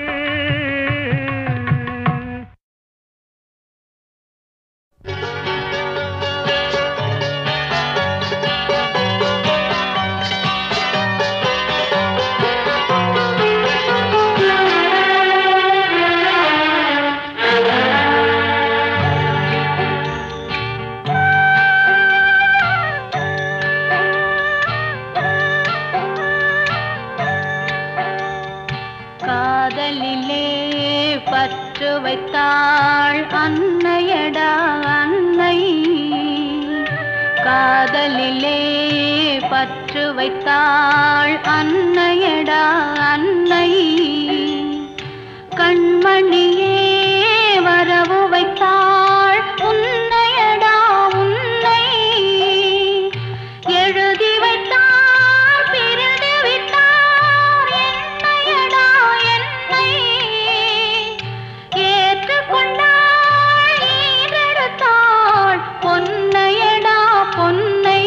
காதலிலே பற்று வைத்தாள் அன்னையடா அன்னை காதலிலே பற்று வைத்தாள் அன்னையடா அன்னை கண்மணியே வரவு வைத்தாள் உன்னையடா உன்னை எழுதி வைத்தார் பிரிந்து விட்டார் என்னையடா என்னை ஏற்றுக்கொண்டாள் ஈரெடுத்தாள் பொன்னையடா பொன்னை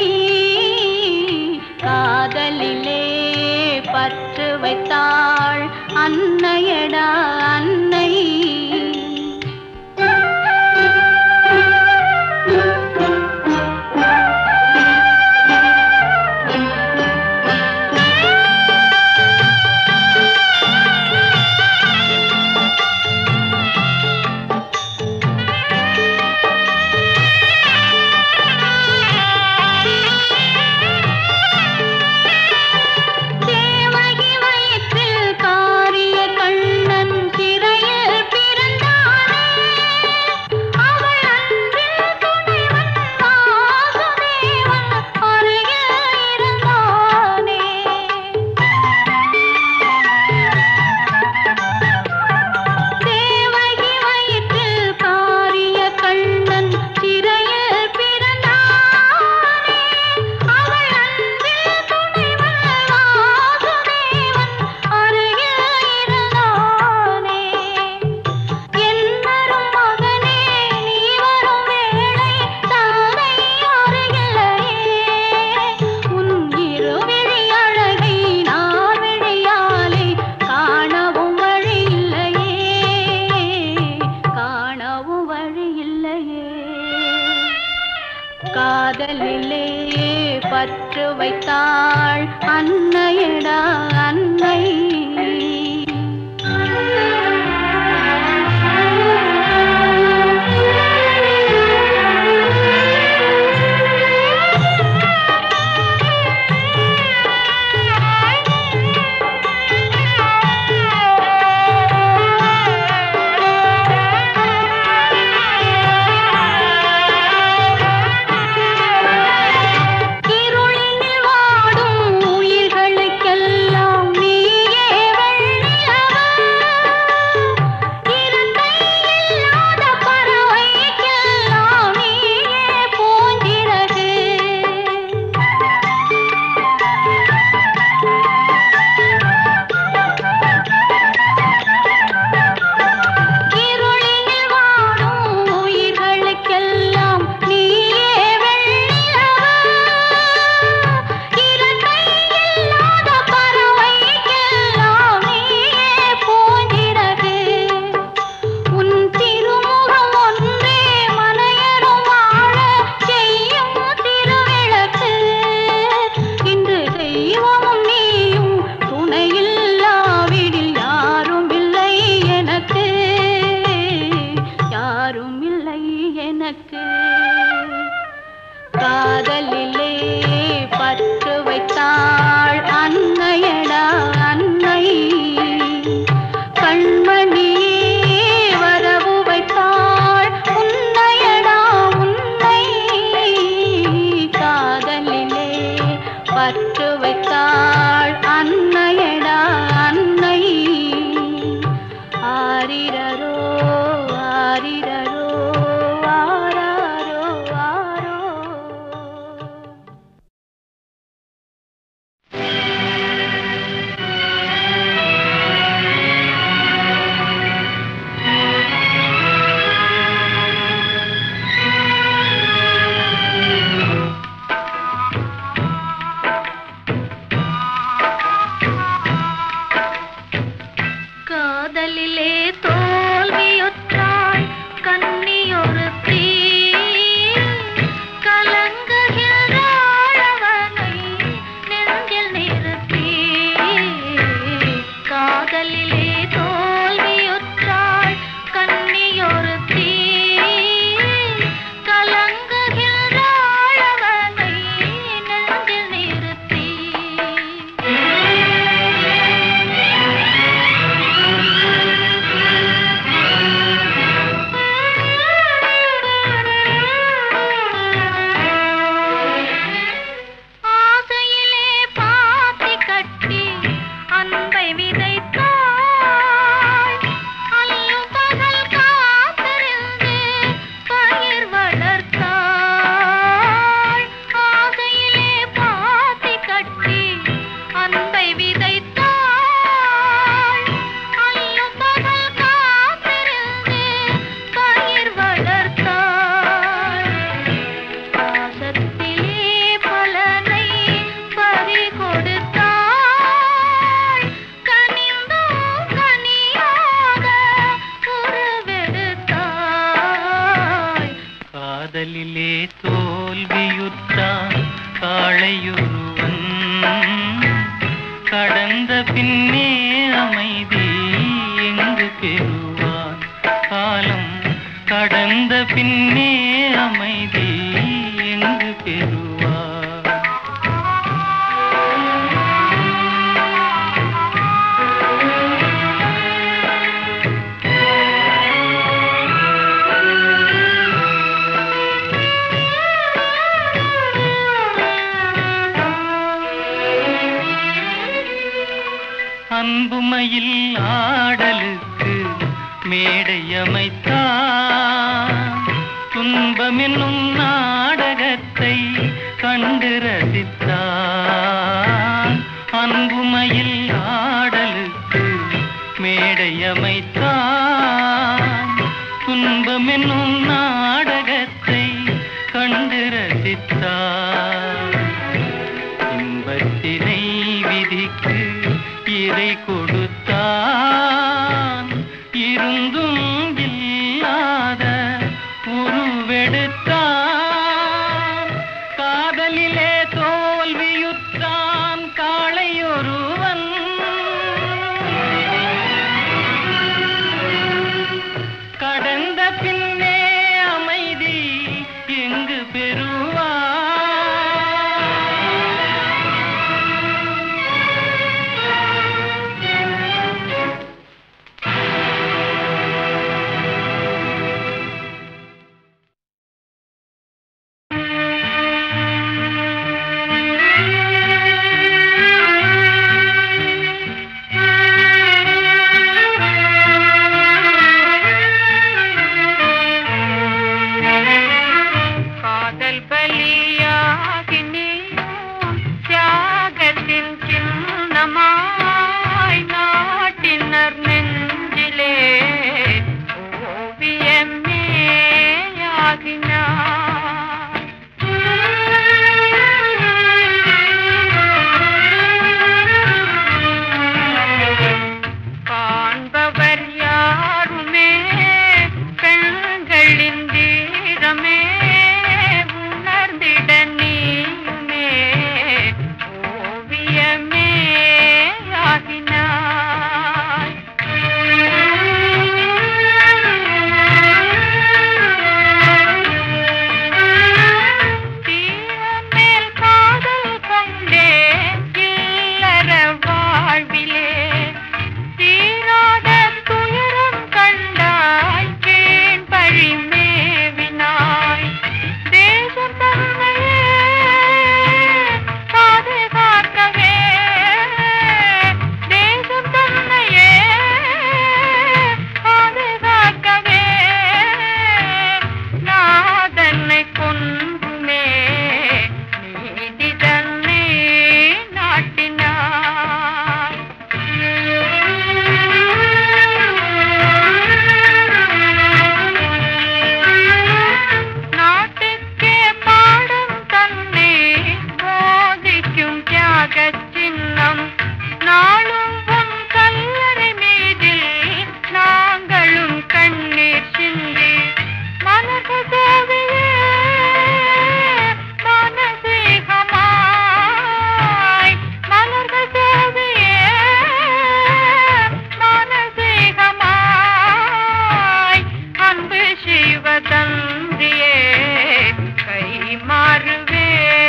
காதலிலே பற்று வைத்தாள் அன்னையடா அன்னை தேவகி வயிற்றில் காரிய கண்ணன் சிறையில் பிறந்தானே அவள் அன்பில் துணைவன் வாசுதேவன் அருகில் இருந்தானே தேவகி வயிற்றில் காரிய கண்ணன் சிறையில் பிறந்தானே அவள் அன்பில் துணைவன் வாசுதேவன் அருகில் இருந்தானே என்னரும் மகனே நீ வரும் வேளை தானை அருகில்லையே உன் இருவிழி அழகை நான் விழியாலே காணவும் வழி இல்லையே காணவும் வழி இல்லையே காதலிலே பற்று வைத்தாள் அன்னையடா அன்னை இருளினில் வாடும் உயிர்களுக்கெல்லாம் நீயே காதலிலே தோல்வியுற்றான் காளையொருவன் கடந்த பின்னே அமைதி எங்கு பெறுவான் காலம் கடந்த பின்னே அமைதி எங்கு பெறுவான் அன்புமையில் ஆடலுக்கு மேடை அமைத்தான் துன்பமென்னும் நாடகத்தை கண்டு ரசித்தான் அன்புமையில் ஆடலுக்கு மேடை அமைத்தான் துன்பமென்னும் நாடகத்தை கண்டு ரசித்தான் இன்பத்தினை விதிக்கு இறை கொடுத்தான் இருந்தும் இல்லாத உருவெடுத்தான் காதலிலே தோல்வியுற்றான் காளையொருவன் கடந்த பின்னே அமைதி எங்கு பெறுவான் காதல் பலியாகி நீயும் தியாகத்தின் சின்னமாய் நாட்டினர் நெஞ்சிலே ஓவியமே காண்பவர் யாருமே பெண்களின் தீரமே உணர்ந்திட நீயுமே ஓவியமே ஆகினாய் தீரமேல் காதல் கொண்டே இல்லற வாழ்விலே தீராத துயரம் கண்டாய் வீண் பழி மேவினாய் தேசம் தன்னையே பாதுகாக்கவே தேசம் தன்னையே பாதுகாக்கவே நாதன்னை கொன்றுமே நீதி தன்னை நாட்டினாய் நாட்டுக்கே பாடம் தன்னை போதிக்கும் தியாகச் சின்னம் நாளும் உன் கல்லறை மீதில் நாங்களும் கண்ணீர் சிந்தி மலர்கள் தேவையே மானசீகமாய் மலர்கள் தேவையே மானசீகமாய் அன்பு சிவதந்தியே கை மாறுவேறில்லையே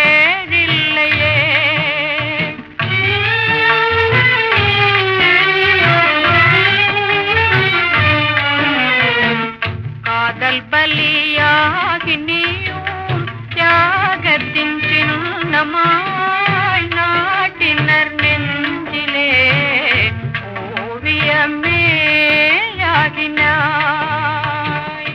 காதல் பலியாகி நீயும் தியாகத்தின் சின்னமாய் நாட்டினர் நெஞ்சிலே ஓவியமே ஆகினாய்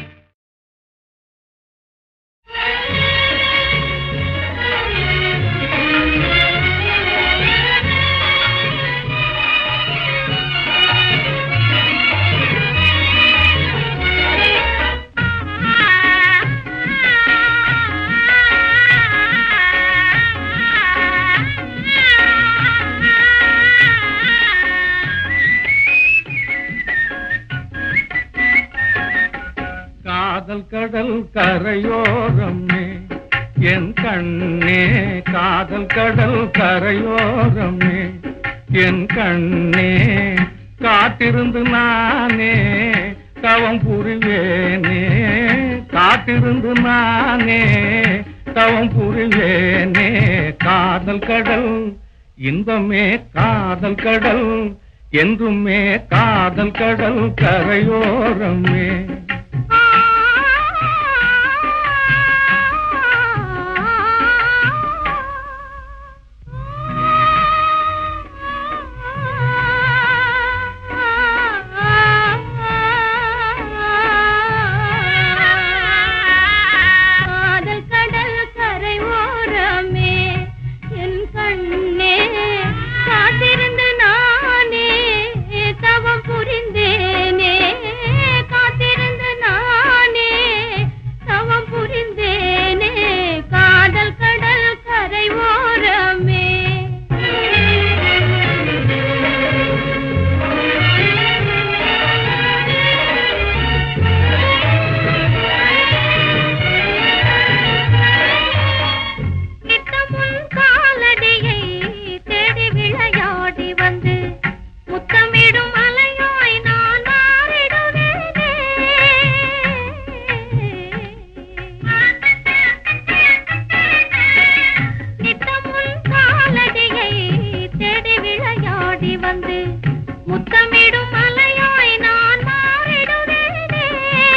காதல் கடல் கரையோரமே என் கண்ணே காதல் கடல் கரையோரமே என் கண்ணே காத்திருந்து நானே தவம் புரிவேனே காத்திருந்து நானே தவம் புரிவேனே காதல் கடல் இன்பமே காதல் கடல் என்றுமே காதல் கடல் கரையோரமே காதல் கடல் கரை ஓரமே என் கண்ணே காத்திருந்து நானே தவம் புரிந்தேனே காத்திருந்து நானே தவம் புரிந்தேனே காதல் கடல் கரை ஓரமே நித்தமுன் காலடியை தேடி விளையாடி வந்து முத்தமிடும் அலையாய் நான் மாறிடுவேனே நித்தமுன் காலடியை தேடி விளையாடி வந்து முத்தமிடும் அலையாய் நான் மாறிடுவேனே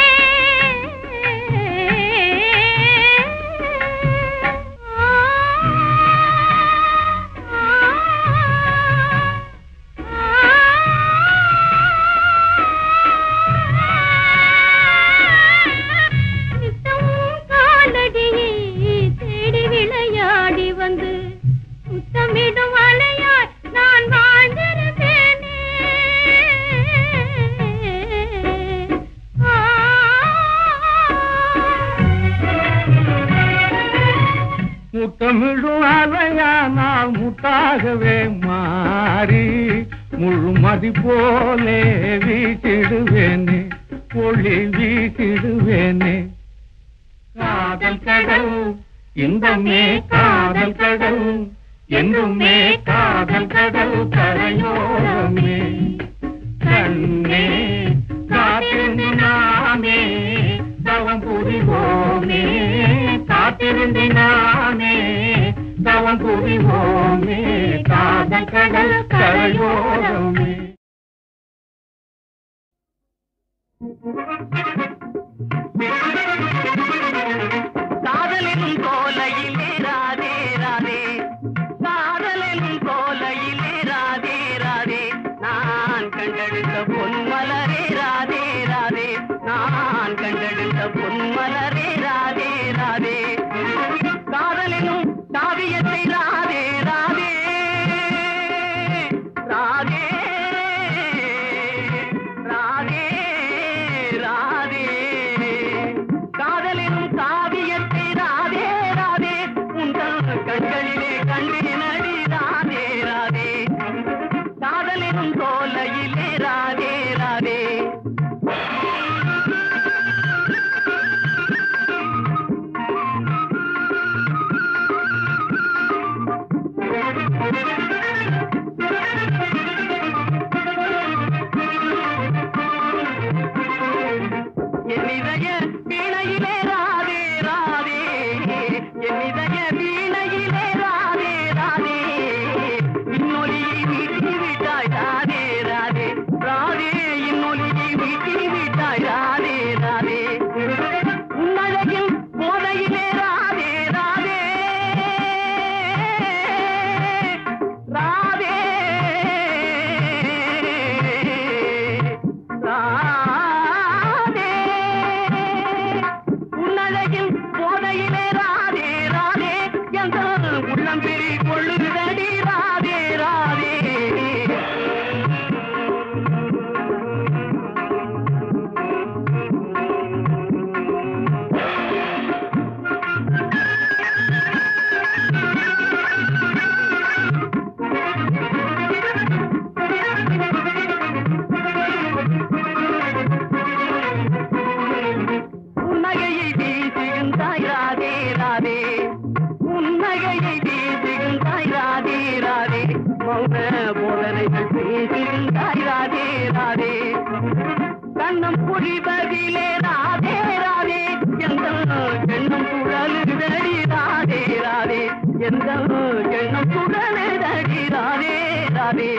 நித்தமும் காலடியை தேடி விளையாடி வந்து முத்தமிடும் அலையாய் நான் வாழ்ந்திருந்தேனே முத்தமிழும் அலையானால் முத்தாகவே மாறி முழுமதி போலே வீசிடுவேனே ஒளி வீசிடுவேனே காதல் கடல் இன்பமே காதல் கடல் என்றுமே காதல் கடல் கரையோரமே கண்ணே காத்திருந்து நாமே தவம் புரிவோமே காத்திருந்து நாமே தவம் புரிவோமே காதல் கடல் கரையோரமே காதலின் கோலையிலே ராதே ராதே காதலின் கோலையிலே ராதே ராதே நான் கண்டெடுத்த பொன்மலரே ராதே ராதே நான் கண்டெடுத்த பொன்மலரே ராதே ராதே காதலினும் காவியத்தை ராதே ராதே ராதே ராதே ராதே காதலினும் காவியத்தை ராதே ராதே உங்கள் கண்களிலே கண்டினடி ராதே ராதே காதலினும் தோலையிலே ராதே ராதே என் இதய வீணையிலே ராதே ராதே என் இதய வீணையிலே ராதே ராதே இன்னொலியை வீட்டி விட்டாய் ராதே ராதே ராதே இன்னொலியை வீட்டி விட்டாய் ராதே ராதே உன்னழகில் போதையிலே ராதே ராதே ராதே ராதே மனதிலே ராதே ராதே எந்த எண்ணம் சுழலுதடி ராதே ராதே எந்த எண்ணம் சுழலுதடி ராதே ராதே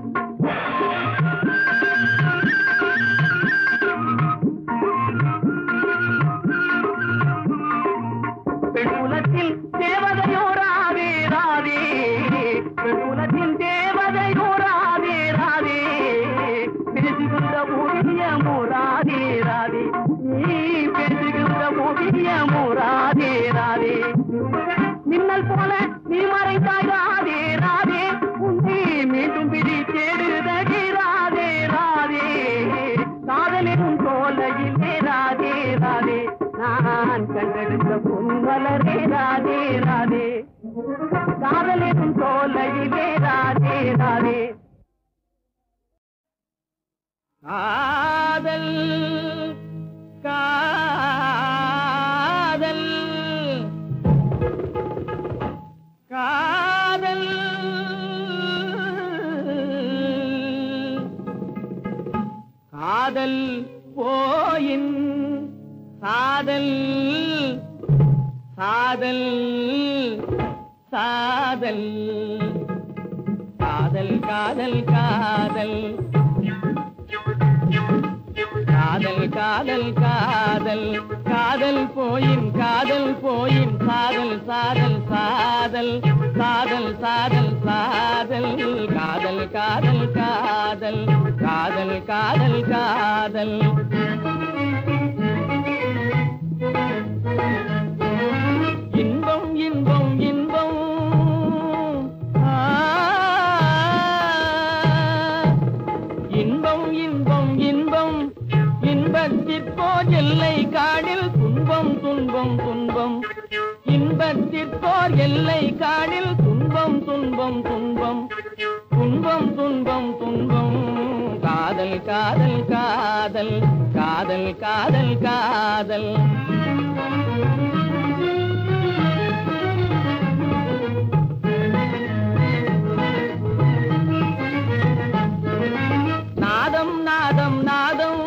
பெண்குலத்தில் தேவதையோ ராதே ராதே பெண்குலத்தில் தேவதையோ ராதே ராதே பேசுகின்ற ஓவியமோ ராதே ராதே நீ பேசுகின்ற ஓவியமோ ராதே ராதே மின்னல் போல நீ மறைந்தாய் ராதே ராதே உன்னை மீண்டும் பிடி தேடுதடி ராதே ராதே காதலின் தோலையிலே ராதே ராதே நான் கண்டெடுத்த பொன்மலரே ராதே ராதே காதலின் தோலையிலே ராதே ராதே காதல் காதல் காதல் காதல் போயின் சாதல் சாதல் சாதல் காதல் காதல் காதல் காதல் காதல் காதல் காதல் போயின் காதல் போயின் சாதல் சாதல் சாதல் சாதல் சாதல் சாதல் காதல் காதல் காதல் காதல் காதல் காதல் இன்பம் இன்பம் இன்பம் ஆ இன்பம் இன்பம் இன்பம் இன்பத்திற்போர் எல்லை காணில் துன்பம் துன்பம் துன்பம் இன்பத்திற்போர் எல்லை காணில் துன்பம் துன்பம் துன்பம் துன்பம் துன்பம் துன்பம் காதல் காதல் காதல் காதல் காதல் காதல் நாதம் நாதம் நாதம்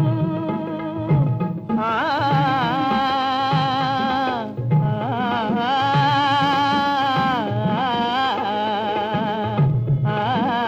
ஆ, ஆ, ஆ,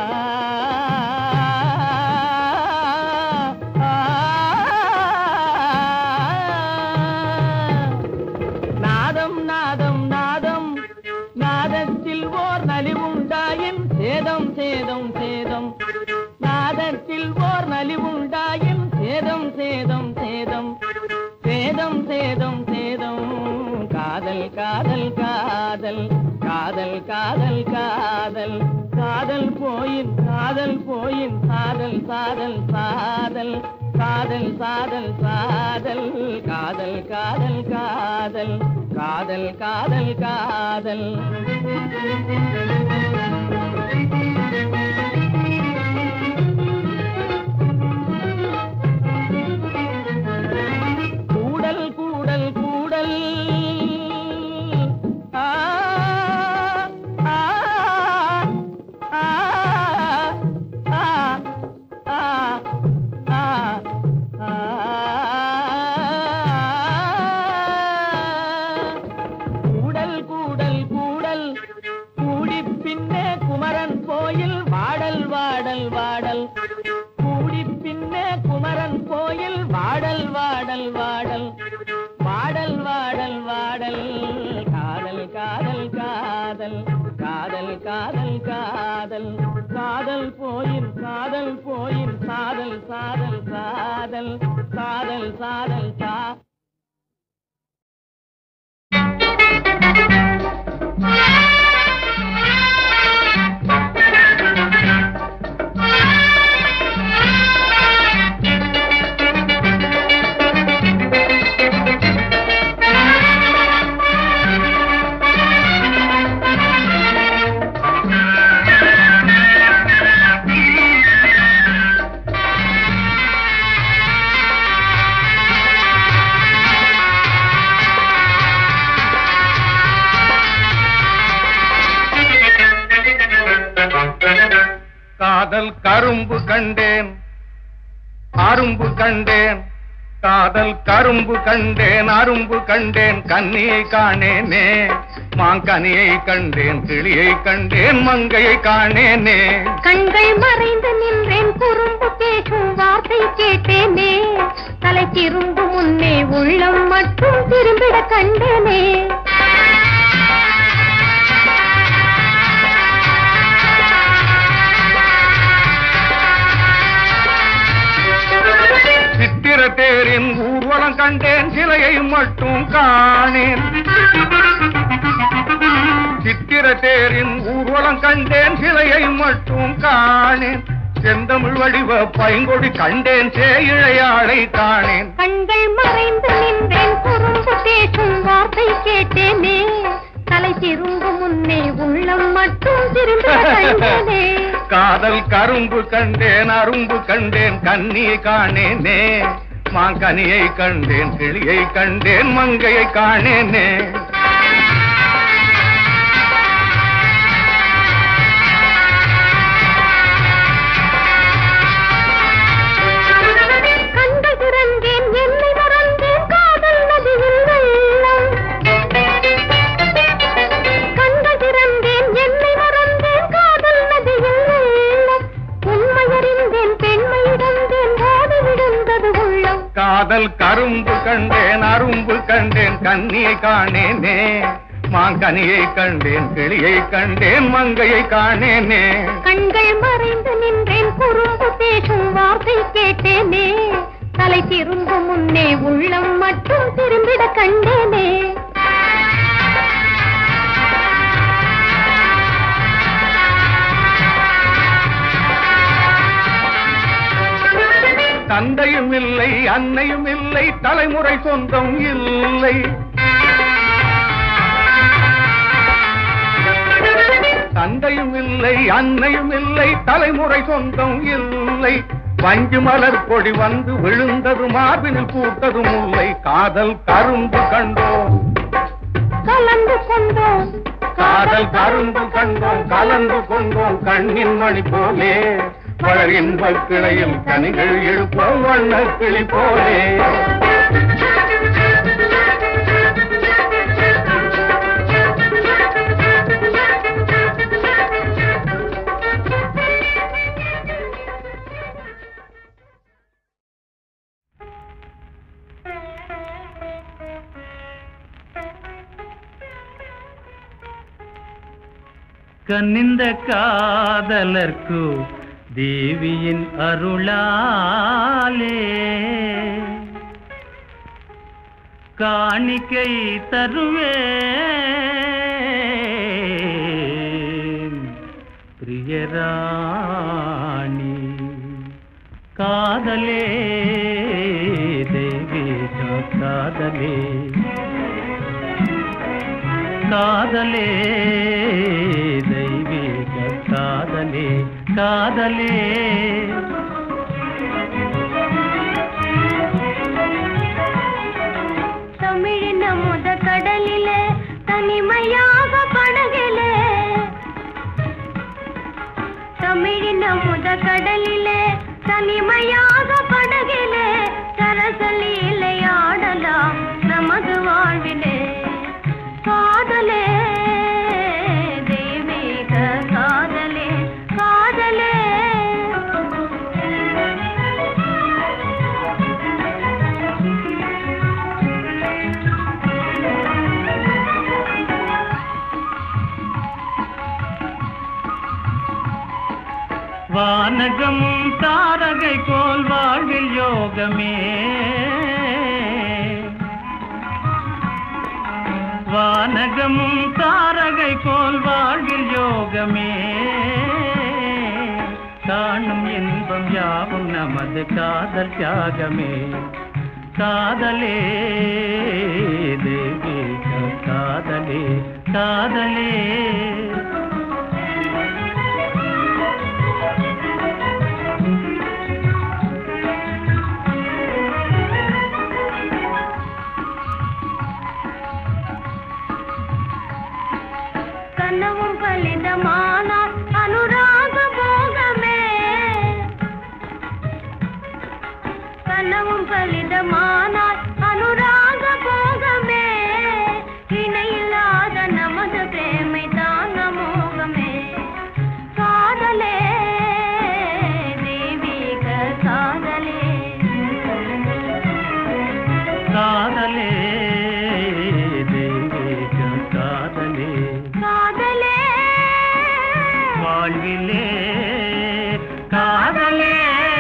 நாதம் நாதம் நாதம் நாதத்தில் ஓர் நலிவுண்டாயின் சேதம் சேதம் சேதம் நாதத்தில் ஓர் நலிவுண்டாயின் சேதம் சேதம் சேதம் சேதம் சேதம் சேதம் காதல் காதல் காதல் காதல் காதல் காதல் காதல் போயின் காதல் போயின் சாதல் சாதல் சாதல் காதல் சாதல் சாதல் காதல் காதல் காதல் காதல் காதல் காதல் கூடல் கூடல் கூடல் ஆ, ஆ, ஆ, ஆ, ஆ, ஆ, ஆ. கூடல் கூடல் கூடல் கூடிப் பின்னே குமரன் கோயில் வாடல் வாடல் வாடல் கூடிப் பின்னே குமரன் கோயில் வாடல் வாடல் வாடல் வாடல் வாடல் வாடல் காதல் காதல் காதல் காதல் காதல் காதல் காதல் போயின் காதல் போயின் சாதல் சாதல் சாதல் சாதல் சாதல் சா காதல் கரும்பு கண்டேன் அரும்பு கண்டேன் காதல் கரும்பு கண்டேன் அரும்பு கண்டேன் கன்னியை காணேனே மாங்கனியை கண்டேன் கிளியை கண்டேன் மங்கையை காணேனே கண்கள் மறைந்து நின்றேன் குறும்பு பேசும் வார்த்தை கேட்டேனே தலை திரும்பு முன்னே உள்ளம் மட்டும் திரும்பிட கண்டேனே சித்திர தேரின் ஊர்வலம் கண்டேன் சிலையை மட்டும் காணேன் சித்திர தேரின் ஊர்வலம் கண்டேன் சிலையை மட்டும் காணேன் செந்தமிழ் வடிவ பைங்கொடி கண்டேன் சேயிழையாளை காணேன் கண்கள் மறைந்து நின்றேன் குறும்பு பேசும் வார்த்தை கேட்டேனே தலை திரும்பு முன்னே உள்ளம் மட்டும் திரும்பிட கண்டேனே காதல் கரும்பு கண்டேன் அரும்பு கண்டேன் கன்னியை காணேனே மாங்கனியை கண்டேன் கிளியை கண்டேன் மங்கையை காணேனே கண்கள் திறந்தேன் என்னை மறந்தேன் காதல் நதியில் வெள்ளம் கண்கள் திறந்தேன் என்னை மறந்தேன் காதல் நதியில் வெள்ளம் உண்மை அறிந்தேன் பெண்மை இழந்தேன் ஓடி விழுந்தது உள்ளம் காதல் கரும்பு கண்டேன் அரும்பு கண்டேன் கன்னியை காணேனே மாங்கனியை கண்டேன் கிளியை கண்டேன் மங்கையை காணேனே கண்கள் மறைந்து நின்றேன் குறும்பு பேசும் வார்த்தை கேட்டேனே தலை திரும்பு முன்னே உள்ளம் மட்டும் திரும்பிட கண்டேனே தந்தையும் இல்லை அன்னையும் இல்லை தலைமுறை சொந்தம் இல்லை தந்தையும் இல்லை அன்னையும் இல்லை தலைமுறை சொந்தம் இல்லை வஞ்சு மலர் கொடி வந்து விழுந்தது மார்பினில் பூத்தது முல்லை காதல் கரும்பு கண்டோம் கலந்து கொண்டோம் காதல் கரும்பு கண்டோம் கலந்து கொண்டோம் கண்ணின் மணி போலே மலர் இன்பக் கிளையில் கனிகள் எழுப்போம் வண்ண கிளி போலே கண்ணிந்த காதலர்க்கு தேவியின் அருளாலே காணிக்கை தருவேன் பிரியராணி காதலே தேவி காதலே காதலே தெய்வீக காதலே காதலே தமிழின் முத கடலிலே தனிமையாக படகிலே தமிழின் முத கடலிலே தனிமையாக படகிலே சரசலீலை ஆடலாம் நமது வாழ்விலே காதலே தெய்வீக காதலே காதலே வானகம் தாரகை போல் வாழ்வில் யோகமே வானகம் தாரகை போல் வாழ்வில் யோகமே காணும் இன்பம் யாவும் நமது காதல் தியாகமே காதலே தேவி காதலே காதலே கனவும் பலிதமானால் அனுராக போகமே கனவும் லலிதமானால் அனுராக போகமே இணையில்லாத நமது பிரேமை தான் அமோகமே காதலே தெய்வீக காதலே காதலே தெய்வீக காதலே காதலே வாழ்விலே காதலே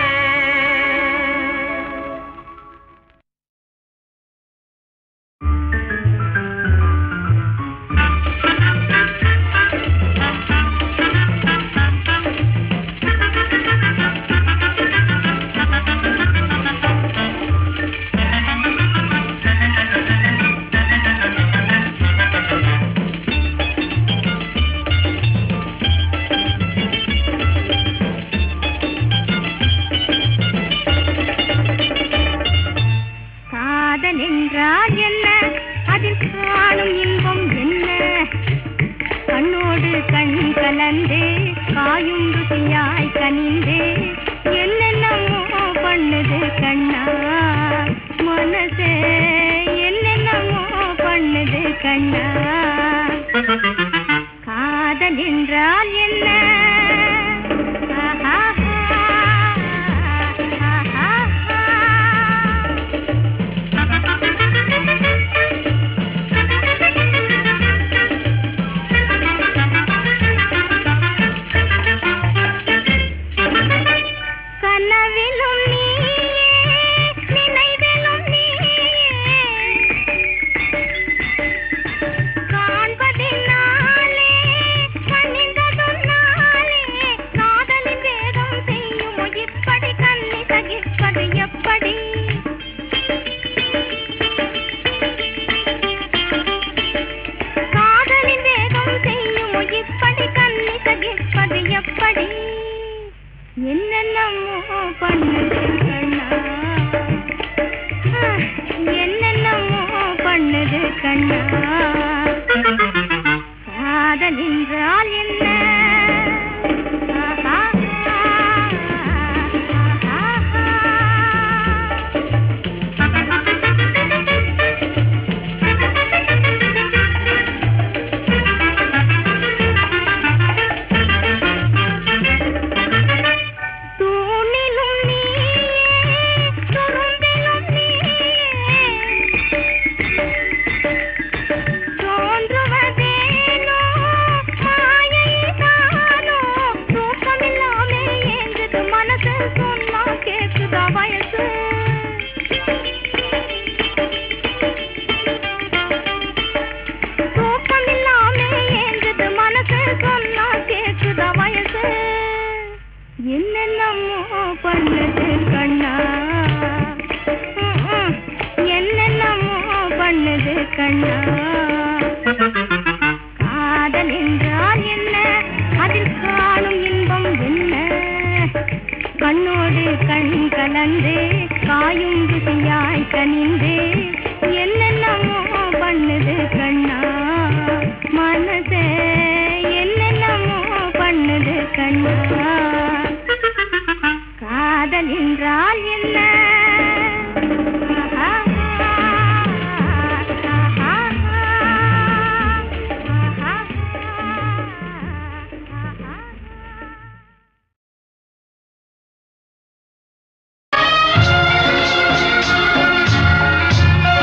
காதல் என்றால் என்ன அதில் காணும் இன்பம் என்ன கண்ணோடு கண் கலந்து காயும் ருசியாய் கனிந்து என்னென்னமோ பண்ணுது கண்ணா மனசே என்னென்னமோ பண்ணுது கண்ணா காதல் என்றால் என்ன ஆஹா கனவிலும் நீயே நினைவிலும் நீயே காண்பதினாலே கனிந்ததும் நாளே காதலின் வேகம் செய்யுமோ இப்படி கண்ணி சகிப்பது எப்படி காதலின் வேகம் செய்யுமோ இப்படி கண்ணி சகிப்பது எப்படி என்னென்னமோ பண்ணுது கண்ணா ஆ, என்னென்னமோ பண்ணுது கண்ணா காதல் என்றால் என்ன ஆஹா, தூணிலும் நீயே துரும்பிலும் நீயே தோன்றுவதேனோ மாயைதானோ தூக்கமில்லாமே ஏங்குது மனசு சொன்னா கேக்குதா வயசு தூக்கமில்லாமே ஏங்குது மனசு சொன்னா கேக்குதா வயசு என்னென்னமோ பண்ணுது கண்ணா ம், ம். என்னென்னமோ பண்ணுது கண்ணா காதல் என்றால் என்ன அதில் காணும் இன்பம் என்ன கண்ணோடு கண் கலந்து காயும் ருசியாய் கனிந்து என்னென்னமோ பண்ணுது கண்ணா மனசே என்னென்னமோ பண்ணுது கண்ணா காதல் என்றால் என்ன ஆஹா, ஆஹா, ஆஹா, ஆஹா. ஆ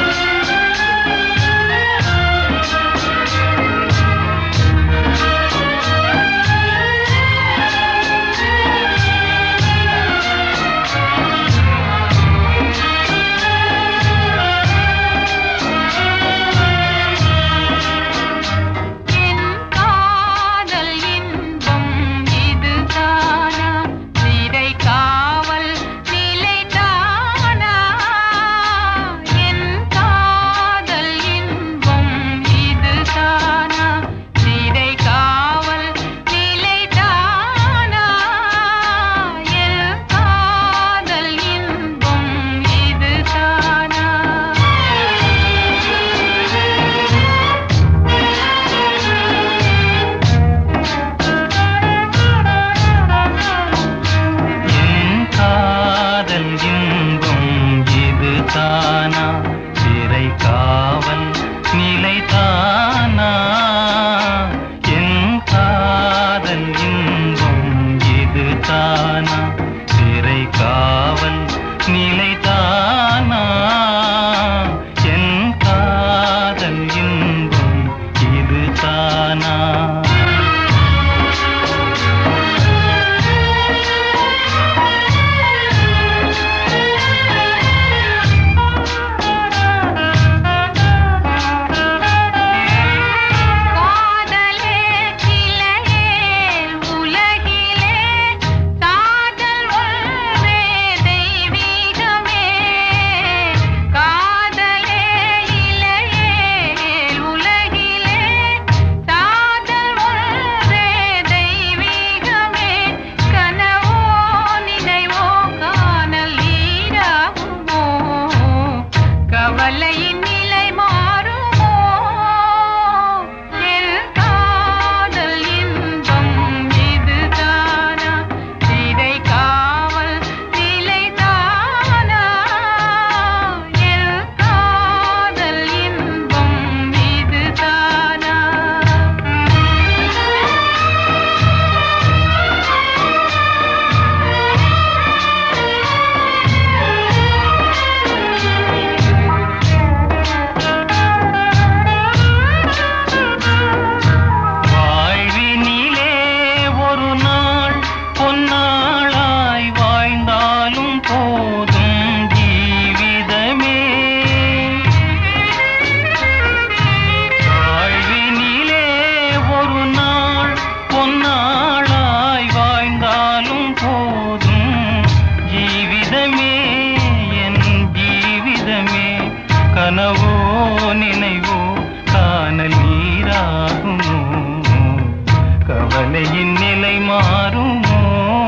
நினைவோ காணல் நீராகுமோ கவலையின் நிலை மாறுமோ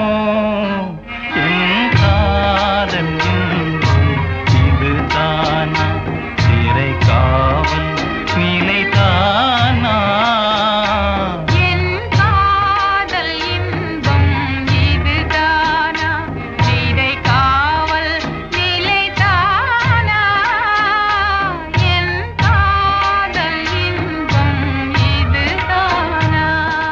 என் காதல் இன்பம் இதுதானா சிறை காவல் நிலைதானா என் காதல் இன்பம் இதுதானா இதை காவல் நிலைதானா என் காதல் இன்பம் இதுதானா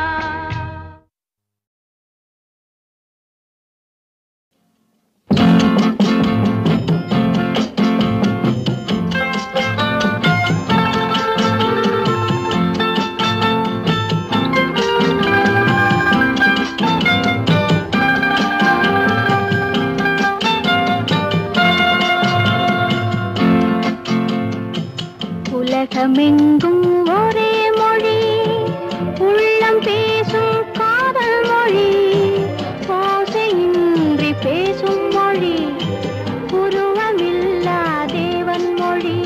உலகமெங்கும் ஒரே மொழி உள்ளம் பேசும் காதல் மொழி ஓசையின்றி பேசும் மொழி உருவமில்லா தேவன் மொழி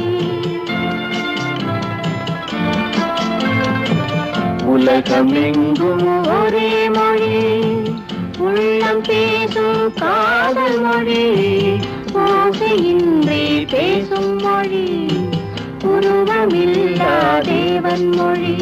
உலகமெங்கும் ஒரே மொழி உள்ளம் பேசும் காதல் மொழி ஓசையின்றி பேசும் மொழி உருவமில்லா தேவன் மொழி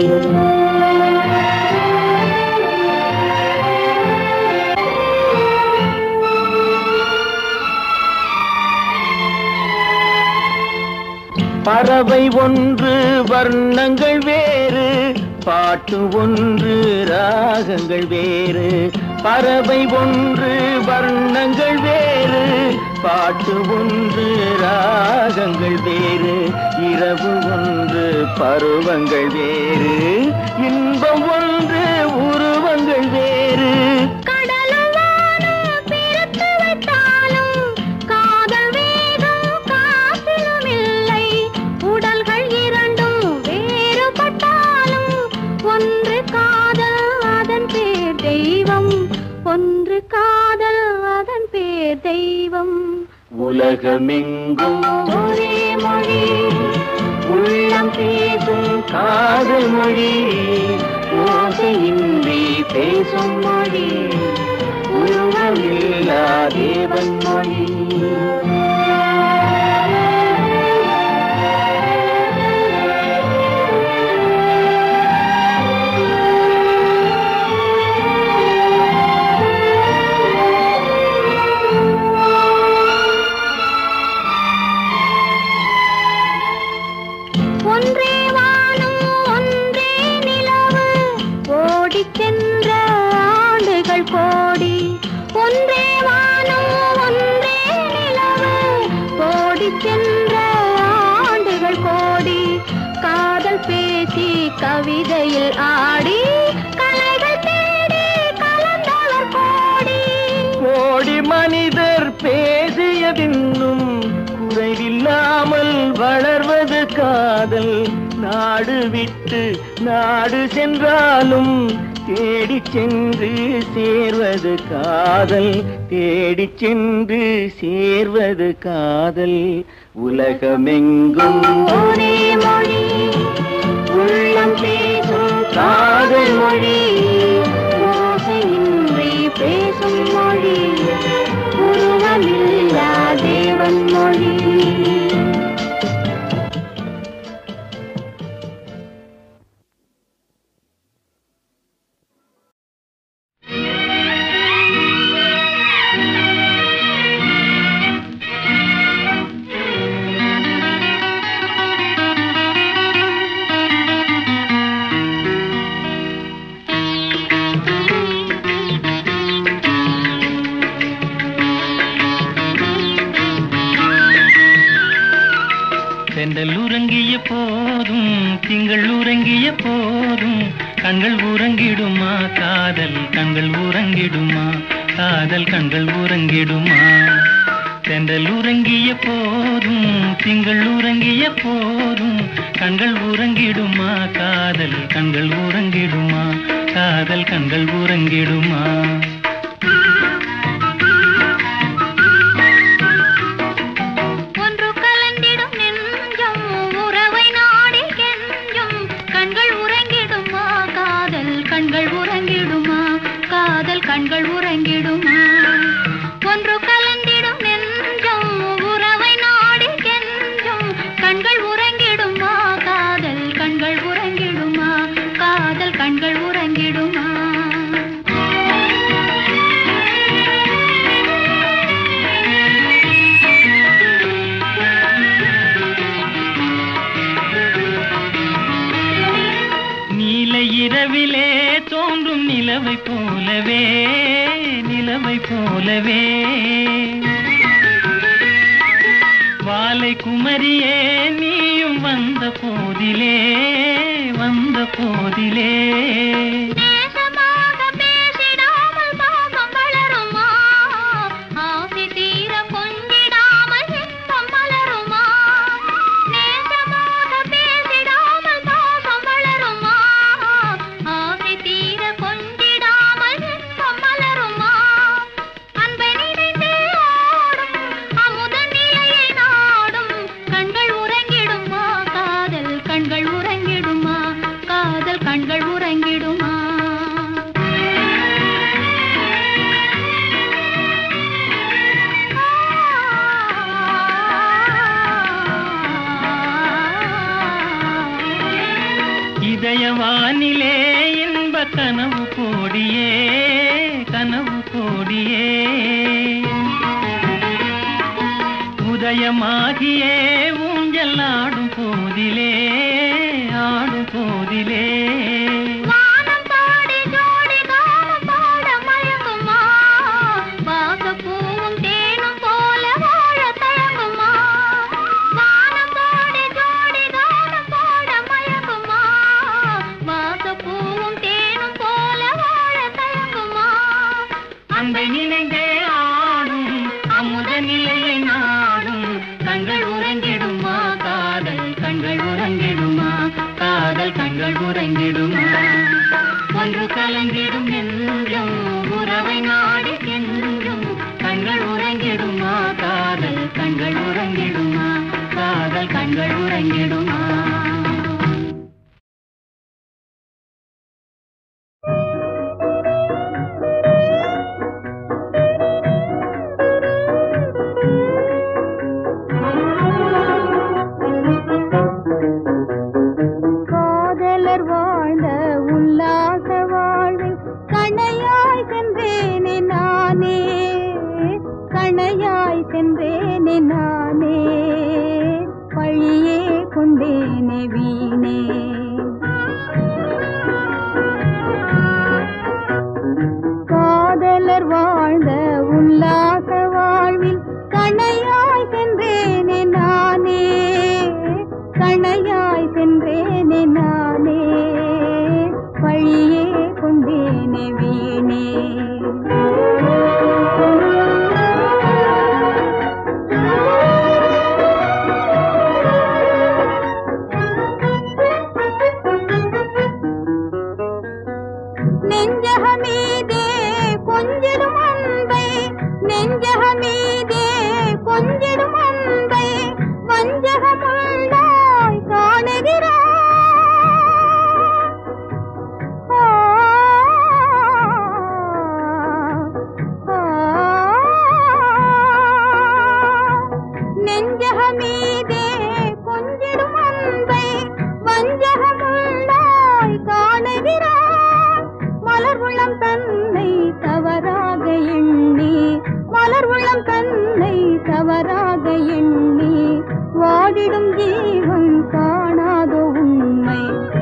பறவை ஒன்று வர்ணங்கள் வேறு பாட்டு ஒன்று ராகங்கள் வேறு பறவை ஒன்று வர்ணங்கள் வேறு பாட்டு ஒன்று ராகங்கள் வேறு இரவு ஒன்று பருவங்கள் வேறு இன்பம் ஒன்று உருவங்கள் வேறு கடலும் வானம் பிரித்து வைத்தாலும் காதல் வேகம் காற்றிலும் இல்லை உடல்கள் இரண்டும் வேறுபட்டாலும் ஒன்று காதல் அதன் பேர் தெய்வம் ஒன்று காதல் அதன் பேர் தெய்வம் உலகமெங்கும் ஒரே மொழி உள்ளம் பேசும் காதல் மொழி ஓசையின்றி பேசும் மொழி உருவமில்லா தேவன் மொழி ஒன்றே வானம் ஒன்றே நிலவு ஓடிச் சென்ற ஆண்டுகள் கோடி ஒன்றே வானம் ஒன்றே நிலவு ஓடிச் சென்ற ஆண்டுகள் கோடி காதல் பேசி கவிதையில் ஆடி கலைகள் தேடி கலந்தவர் கோடி கோடி மனிதர் பேசியதின்னும் குறைவில்லாமல் வளர்வது காதல் நாடு விட்டு நாடு சென்றாலும் தேடிச் சென்று சேர்வது காதல் தேடிச் சென்று சேர்வது காதல் உலகமெங்கும் ஒரே மொழி உள்ளம் பேசும் காதல் மொழி ஓசையின்றி பேசும் மொழி உருவமில்லா தேவன் மொழி செந்தல் உறங்கிய போதும் திங்கள் உறங்கிய போதும் கண்கள் உறங்கிடுமா காதல் கண்கள் உறங்கிடுமா காதல் கண்கள் உறங்கிடுமா செந்தல் உறங்கிய போதும் திங்கள் உறங்கிய போதும் கண்கள் உறங்கிடுமா காதல் கண்கள் உறங்கிடுமா காதல் கண்கள் உறங்கிடுமா ஒன்று கலந்திடும் நெஞ்சம் உறவை இரவிலே தோன்றும் நிலவை போலவே நிலவை போலவே வாலை குமரியே நீயும் வந்த போதிலே வந்த போதிலே நேசமாக பேசிடாமல் பாசம் வளருமா ஆசை தீர கொஞ்சிடாமல் இன்பம் மலருமா நேசமாக பேசிடாமல் பாசம் வளருமா ஆசை தீர கொஞ்சிடாமல் இன்பம் மலருமா அன்பை நினைந்தே ஆடும் அமுத நிலையை நாடும் கண்கள் உறங்கிடுமா காதல் கண்கள் உறங்கிடுமா காதல் கண்கள் உறங்கிடுமா இதயவானிலே இன்ப கனவு கோடியே கனவு கோடியே உதயமாகியே ஊஞ்சல் ஆடும் போதிலே ஆடும் போதிலே வானம் பாடி ஜோடி கானம் பாட மயங்குமா வாசப்பூவும் தேனும் போல வாழ தயங்குமா வானம் பாடி ஜோடி கானம் பாட மயங்குமா வாசப்பூவும் தேனும் போல வாழ தயங்குமா அன்பை நினைந்தே ஆடும் அமுத நிலையை நாடும் கண்கள் உறங்கிடுமா காதல் கண்கள் உறங்கிடுமா காதல் கண்கள் உறங்கிடுமா ஒன்று கலந்திடும் நெஞ்சம் உறவை நாடி என்றும் கண்கள் உறங்கிடுமா காதல் கண்கள் உறங்கிடுமா காதல் கண்கள் உறங்கிடுமா காதலர் வாழ்ந்த உல்லாச வாழ்வில் கணையாய் சென்றேனே நானே கணையாய் சென்றேனே நானே பழியே கொண்டேனே வீணே காதலர் வாழ்ந்த உல்லாச வாழ்வில் கணையாய் சென்றேனே நானே கணையாய் சென்றேனே நானே பழியே கொண்டேனே வீணே நெஞ்சகமீதே கொஞ்சிடும் அன்பை நெஞ்சகமீதே கொஞ்சிடும் அன்பை வஞ்சகமுள்ளாய் காணுகிறாய் ஆ, ஆ, நெஞ்சகமீதே கொஞ்சிடும் அன்பை வஞ்சகமுள்ளாய் காணுகிறாய் மலர் உள்ளம் தன்னை தவறாக எண்ணி மலர் உள்ளம் தன்னை தவறாக எண்ணி வாடிடும் ஜீவன் காணாத உண்மை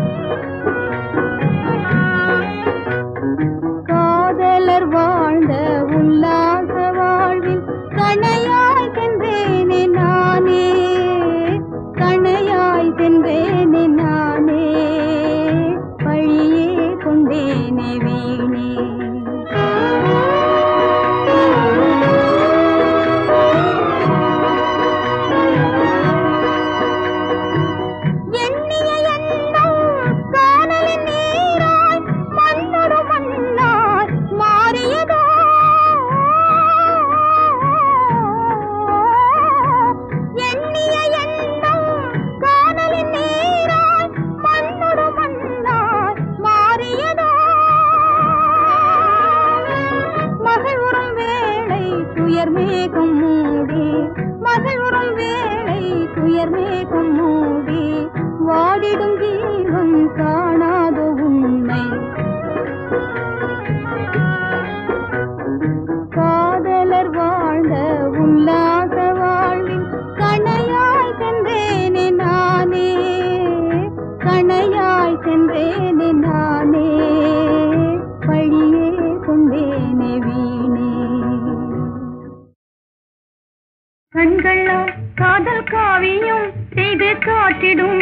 காதலர் வாழ்ந்த உல்லாச வாழ்வில் கணையாய் சென்றேனே நானே கணையாய் சென்றேனே நானே பழியே கொண்டேனே வீணே எண்ணிய எண்ணம் காணலின் நீராய் மண்ணொரு மண்ணாய் மாறியதோ எண்ணிய எண்ணம் காணலின் நீராய் மண்ணொரு மண்ணாய் மாறியதோ மகிழ்வுறும் வேளை துயர் மேகம் மூடி மகிழ்வுறும் வேளை துயர் மேகம் மூடி வாடிடும் ஜீவன் காணாத உண்மை காதலர் வாழ்ந்த உல்லாச வாழ்வில் கணையாய் சென்றேனே நானே கணையாய் சென்றேனே நானே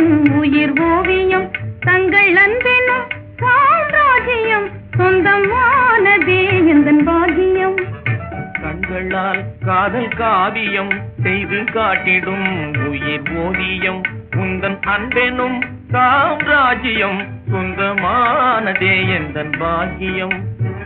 உயிர் ஓவியம் தங்கள் அன்பெனும் சாம்ராஜ்யம் சொந்தமானதே எந்தன் பாக்கியம் கண்களால் காதல் காவியம் செய்து காட்டிடும் உயிர் ஓவியம் உந்தன் அன்பெனும் சாம்ராஜ்யம் சொந்தமானதே எந்தன் பாக்கியம்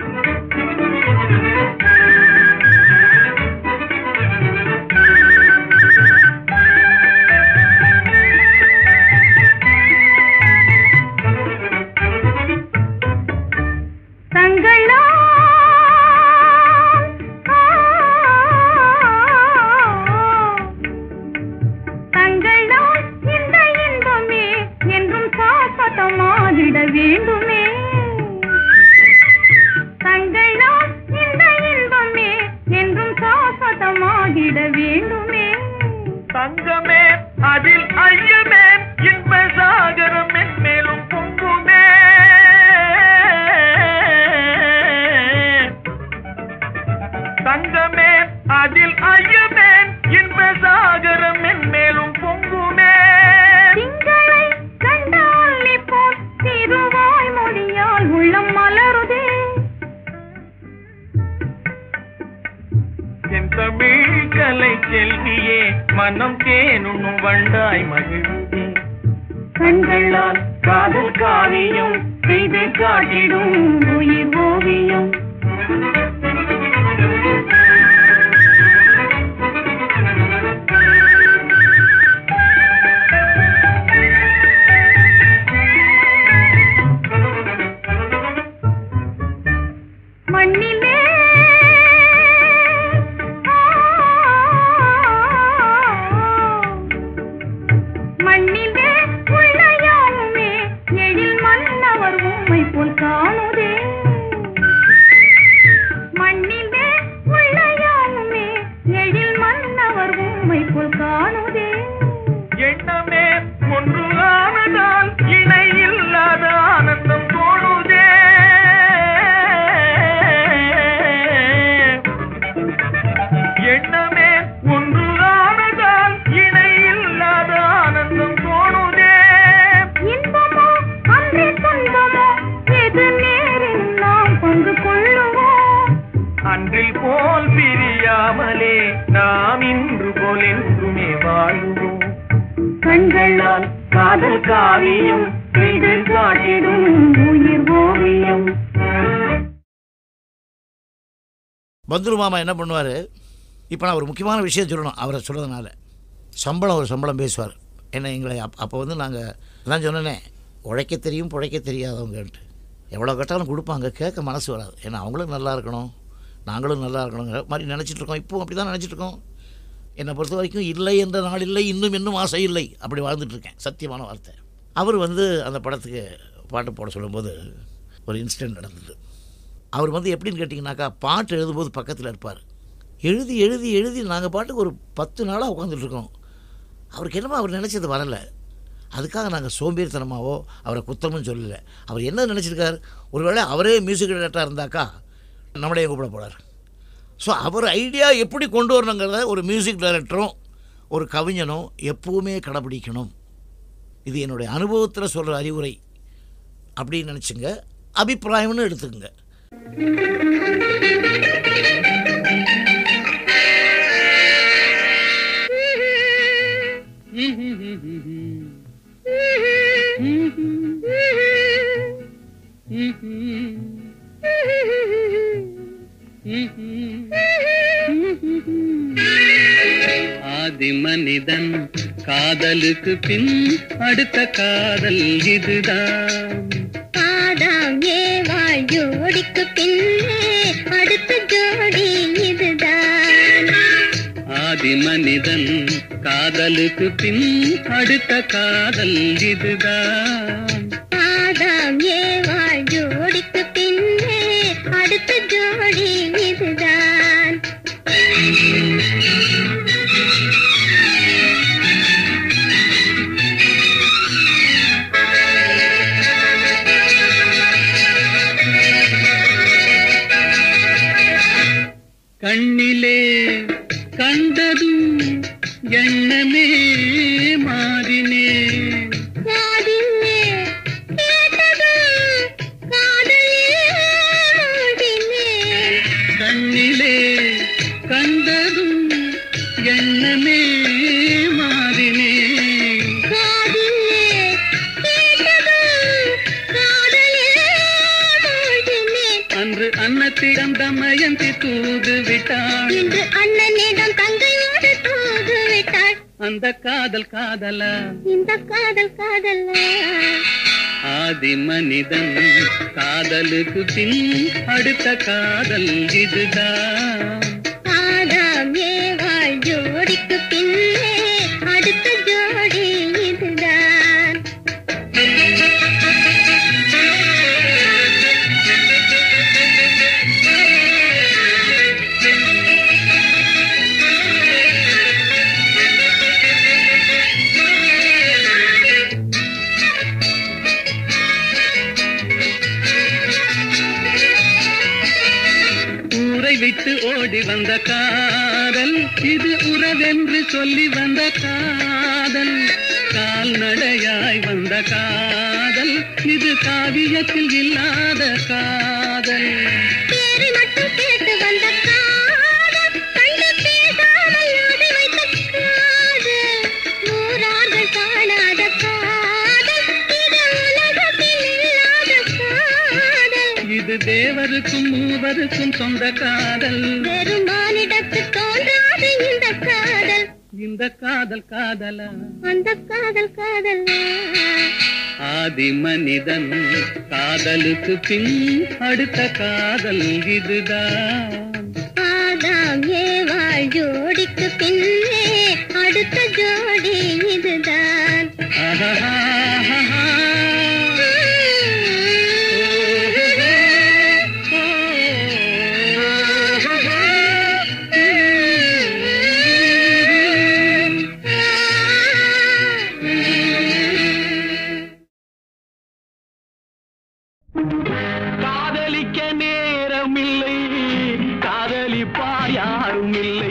தங்களால் தங்களால் இந்த இன்பமே என்றும் சாஸ்வதமாகிட வேண்டுமே தங்களால் இந்த இன்பமே என்றும் சாஸ்வதமாகிட வேண்டுமே தங்கமே அதில் ஐயமே இன்ப சாகரம் மேலும் பொங்குமே தங்கமே அதில் ஐயமே இன்ப சாகரம் மேலும் பொங்குமே திங்களை கண்டால் இப்போ திருவாய் மொழியால் உள்ளம் மலருதே என் தமிழ் கலை செல்வியே மனம் தேனுண்ணும் வண்டாய் மகிழ்ந்தே கண்களால் காதல் காவியம் செய்து காட்டிடும் உயிர் ஓவியம் மண்ணிலே மண்ணிலே உள்ள யாவுமே எழில் மன்னவர் உம்மை போல் காணுதே மண்ணிலே உள்ள யாவுமே எழில் மன்னவர் உம்மை போல் காணுதே எண்ணமே ஒன்று ஆனதால் இணை இல்லாத ஆனந்தம் தோணுதே எண்ணமே ஒன்று ஆனதால் இணை இல்லாத ஆனந்தம் தோணுதே இன்பமோ அன்றே துன்பமோ எது நேரில் நாம் பங்கு கொள்ளுவோம் அன்றில் போல் பிரியாமலே நாம் இன்று போல் என்றுமே வாழுவோம் கண்களால் காதல் காவியம் செய்து காட்டிடும் உயிர் ஓவியம் பந்துரு மாமா என்ன பண்ணுவார் இப்போ நான் ஒரு முக்கியமான விஷயம் சொல்லணும் அவரை சொல்கிறதுனால சம்பளம் ஒரு சம்பளம் பேசுவார் என்ன எங்களை அப் அப்போ வந்து நாங்கள் நான் சொன்னேனே உழைக்க தெரியும் பிழைக்க தெரியாதவங்கன்ட்டு எவ்வளோ கேட்டாலும் கொடுப்பாங்க கேட்க மனசு வராது ஏன்னா அவங்களும் நல்லா இருக்கணும் நாங்களும் நல்லா இருக்கணுங்கிற மாதிரி நினச்சிட்டு இருக்கோம் இப்போவும் அப்படி தான் நினச்சிட்டு இருக்கோம் என்னை பொறுத்த வரைக்கும் இல்லை என்ற நாள் இல்லை இன்னும் இன்னும் ஆசை இல்லை அப்படி வாழ்ந்துட்டுருக்கேன் சத்தியமான வார்த்தை அவர் வந்து அந்த படத்துக்கு பாட்டு போட சொல்லும்போது ஒரு இன்சிடென்ட் நடந்தது அவர் வந்து எப்படின்னு கேட்டிங்கனாக்கா பாட்டு எழுதும்போது பக்கத்தில் இருப்பார் எழுதி எழுதி எழுதி நாங்கள் பாட்டுக்கு ஒரு பத்து நாளாக உட்காந்துட்ருக்கோம் அவருக்கு என்னமோ அவர் நினச்சது வரலை அதுக்காக நாங்கள் சோம்பேறித்தனமாவோ அவரை குத்தமும் சொல்லலை அவர் என்ன நினச்சிருக்கார் ஒருவேளை அவரே மியூசிக் டைரக்டராக இருந்தாக்கா நம்மளையும் கூப்பிட போகிறார் ஸோ அவர் ஐடியா எப்படி கொண்டு வரணுங்கிறத ஒரு மியூசிக் டைரக்டரும் ஒரு கவிஞனும் எப்பவுமே கடைபிடிக்கணும் இது என்னுடைய அனுபவத்தில் சொல்கிற அறிவுரை அப்படின்னு நினச்சிங்க அபிப்பிராயம்னு எடுத்துக்கங்க ஆதி மனிதன் காதலுக்கு பின் அடுத்த காதல் இதுதான் ஆதாம் ஏவாள் ஜோடிக்கு பின்னே அடுத்த ஜோடி இதுதான் ஆதி மனிதன் காதலுக்கு பின் அடுத்த காதல் இதுதான் ஆதாம் ஏவாள் ஜோடிக்கு பின்னே அடுத்த ஜோடி இதுதான் கண்ணிலே கண்டதும் எண்ணமே மாறினே தங்கத்திடம் தமயந்தி தூது விட்டாள் இன்று அண்ணனிடம் தங்கையோடு தூது விட்டாள் அந்த காதல் காதலா இந்த காதல் காதல்ல ஆதி மனிதன் காதலுக்கு பின் அடுத்த காதல் இதுதான் ஆதாம் ஏவாள் ஜோடிக்கு பின்னே அடுத்த ஜோடி இதுதான் ஊரை விட்டு ஓடி வந்த காதல் இது உறவென்று சொல்லி வந்த காதல் கால்நடையாய் வந்த காதல் இது காவியத்தில் இல்லாத காதல் பேரை மட்டும் கேட்டு வந்த காதல் கண்டு பேசாமல் நாடி வைத்த காதல் நூறார்கள் காணாத காதல் இது உலகத்தில் இல்லாத காதல் இது தேவருக்கும் மூவருக்கும் சொந்த காதல் வெறும் மானிடத்து தோன்றாது இந்த காதல் இந்த காதல் காதலா அந்த காதல் காதல் ஆதி மனிதன் காதலுக்கு பின் அடுத்த காதல் இதுதான் ஆதாம் ஏவாள் ஜோடிக்கு பின்னே அடுத்த ஜோடி இதுதான் ஆஹாஹாஹா. காதலிக்க நேரமில்லை காதலிப்பார் யாரும் இல்லை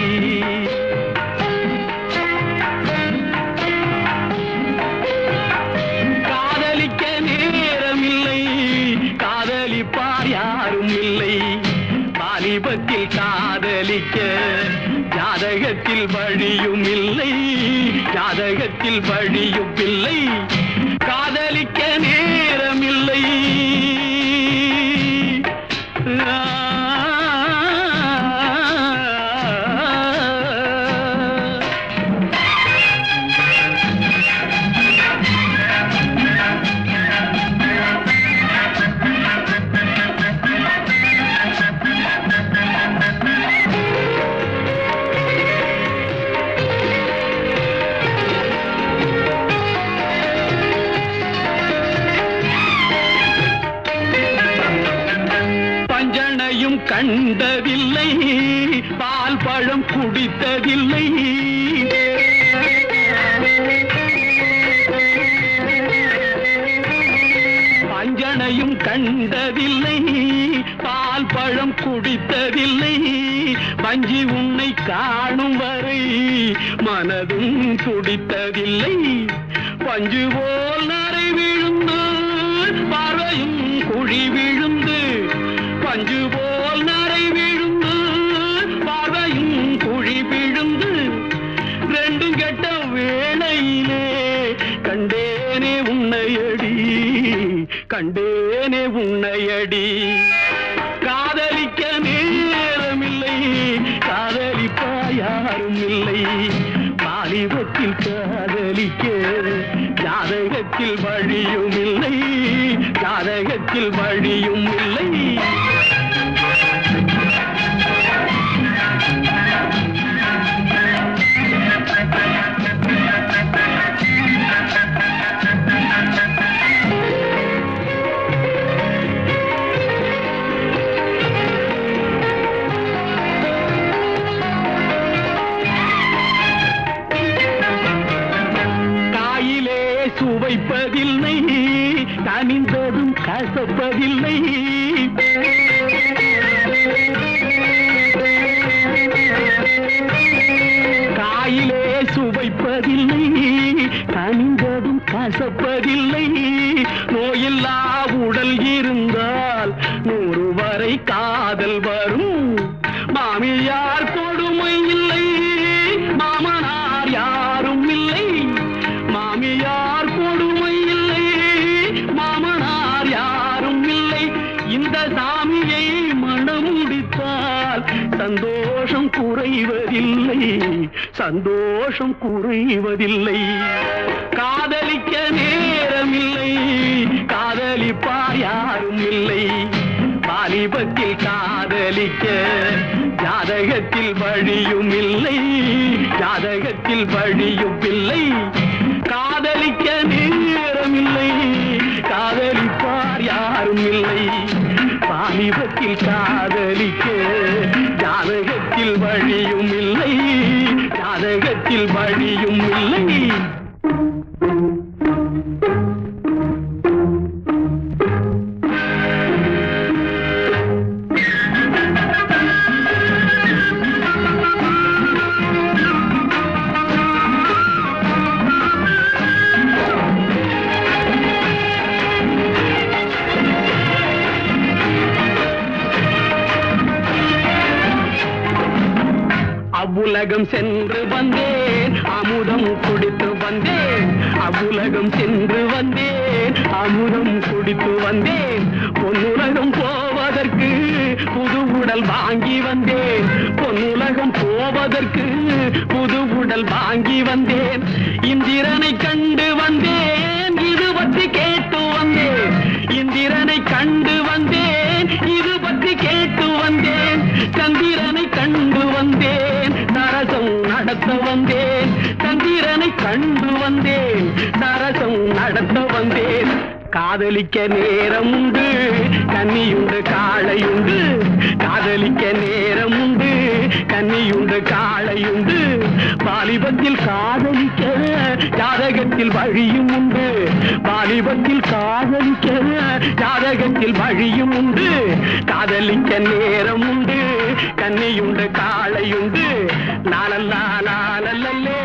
காதலிக்க நேரமில்லை காதலிப்பார் யாரும் இல்லை வாலிபத்தில் காதலிக்க ஜாதகத்தில் வழியும் இல்லை ஜாதகத்தில் வழியும் இல்லை காதலிக்க நேரமில்லை பஞ்சனையும் கண்டதில்லை பால் பழம் குடித்ததில்லை பஞ்சனையும் கண்டதில்லை பால் பழம் குடித்ததில்லை வஞ்சி உன்னை காணும் வரை மனதும் துடித்ததில்லை பஞ்சு போல் நரை விழுந்து பார்வையும் குழி விழுந்து பஞ்சு போல் நரை விழுந்து பார்வையும் குழி விழுந்து ரெண்டும் கெட்ட வேளையிலே கண்டேனே உன்னையடி கண்டேனே உன்னையடி காதலிக்க நேரமில்லை காதலிப்பா யாரும் இல்லை வாலிபத்தில் காதலிக்க ஜாதகத்தில் வழியும் இல்லை ஜாதகத்தில் வழியும் இல்லை காயிலே சுவைப்பதில்லை கனிந்ததும் கசப்பதில்லை காயிலே சுவைப்பதில்லை கனிந்ததும் கசப்பதில்லை நோயில்லா உடல் இருந்தால் நூறு வரை காதல் வரும் மாமியார் கொடுமை இல்லை மாமனார் யாரும் இல்லை மாமியார் கொடுமை இல்லை மாமனார் யாரும் இல்லை இந்த சாமியை மண சந்தோஷம் குறைவதில்லை சந்தோஷம் குறைவதில்லை காதலிக்க நேரமில்லை காதலிப்பார் யாரும் இல்லை வாலிபத்தில் காதலிக்க ஜாதகத்தில் வழியும் இல்லை ஜாதகத்தில் வழியும் இல்லை காதலிக்க நேரமில்லை காதலிப்பார் யாரும் இல்லை வாலிபத்தில் காதலிக்க ஜாதகத்தில் வழியும் இல்லை ஜாதகத்தில் வழியும் இல்லை அவ்வுலகம் சென்று வந்தேன் அமுதம் குடித்து வந்தேன் அவ்வுலகம் சென்று வந்தேன் அமுதம் குடித்து வந்தேன் பொன்னுலகம் போவதற்கு புது உடல் வாங்கி வந்தேன் பொன்னுலகம் போவதற்கு புது உடல் வாங்கி வந்தேன் இந்திரனை கண்டு வந்தேன் இது பற்றி கேட்டு வந்தேன் இந்திரனை கண்டு வந்தேன் இது பற்றி கேட்டு வந்தேன் சந்திரனை கண்டு வந்தேன் நரசம் நடத்த வந்தேன் சந்திரனை கண்டு வந்தேன் நரசம் நடத்த வந்தேன் காதலிக்க நேரம் உண்டு கன்னியுண்டு காளையுண்டு காதலிக்க நேரம் உண்டு கன்னியுண்டு காளையுண்டு வாலிபத்தில் காதலிக்க ஜாதகத்தில் வழியும் உண்டு வாலிபத்தில் காதலிக்க ஜாதகத்தில் வழியும் உண்டு காதலிக்க நேரம் உண்டு கன்னியுண்டு காளையுண்டு லாலல்லா லாலல்லே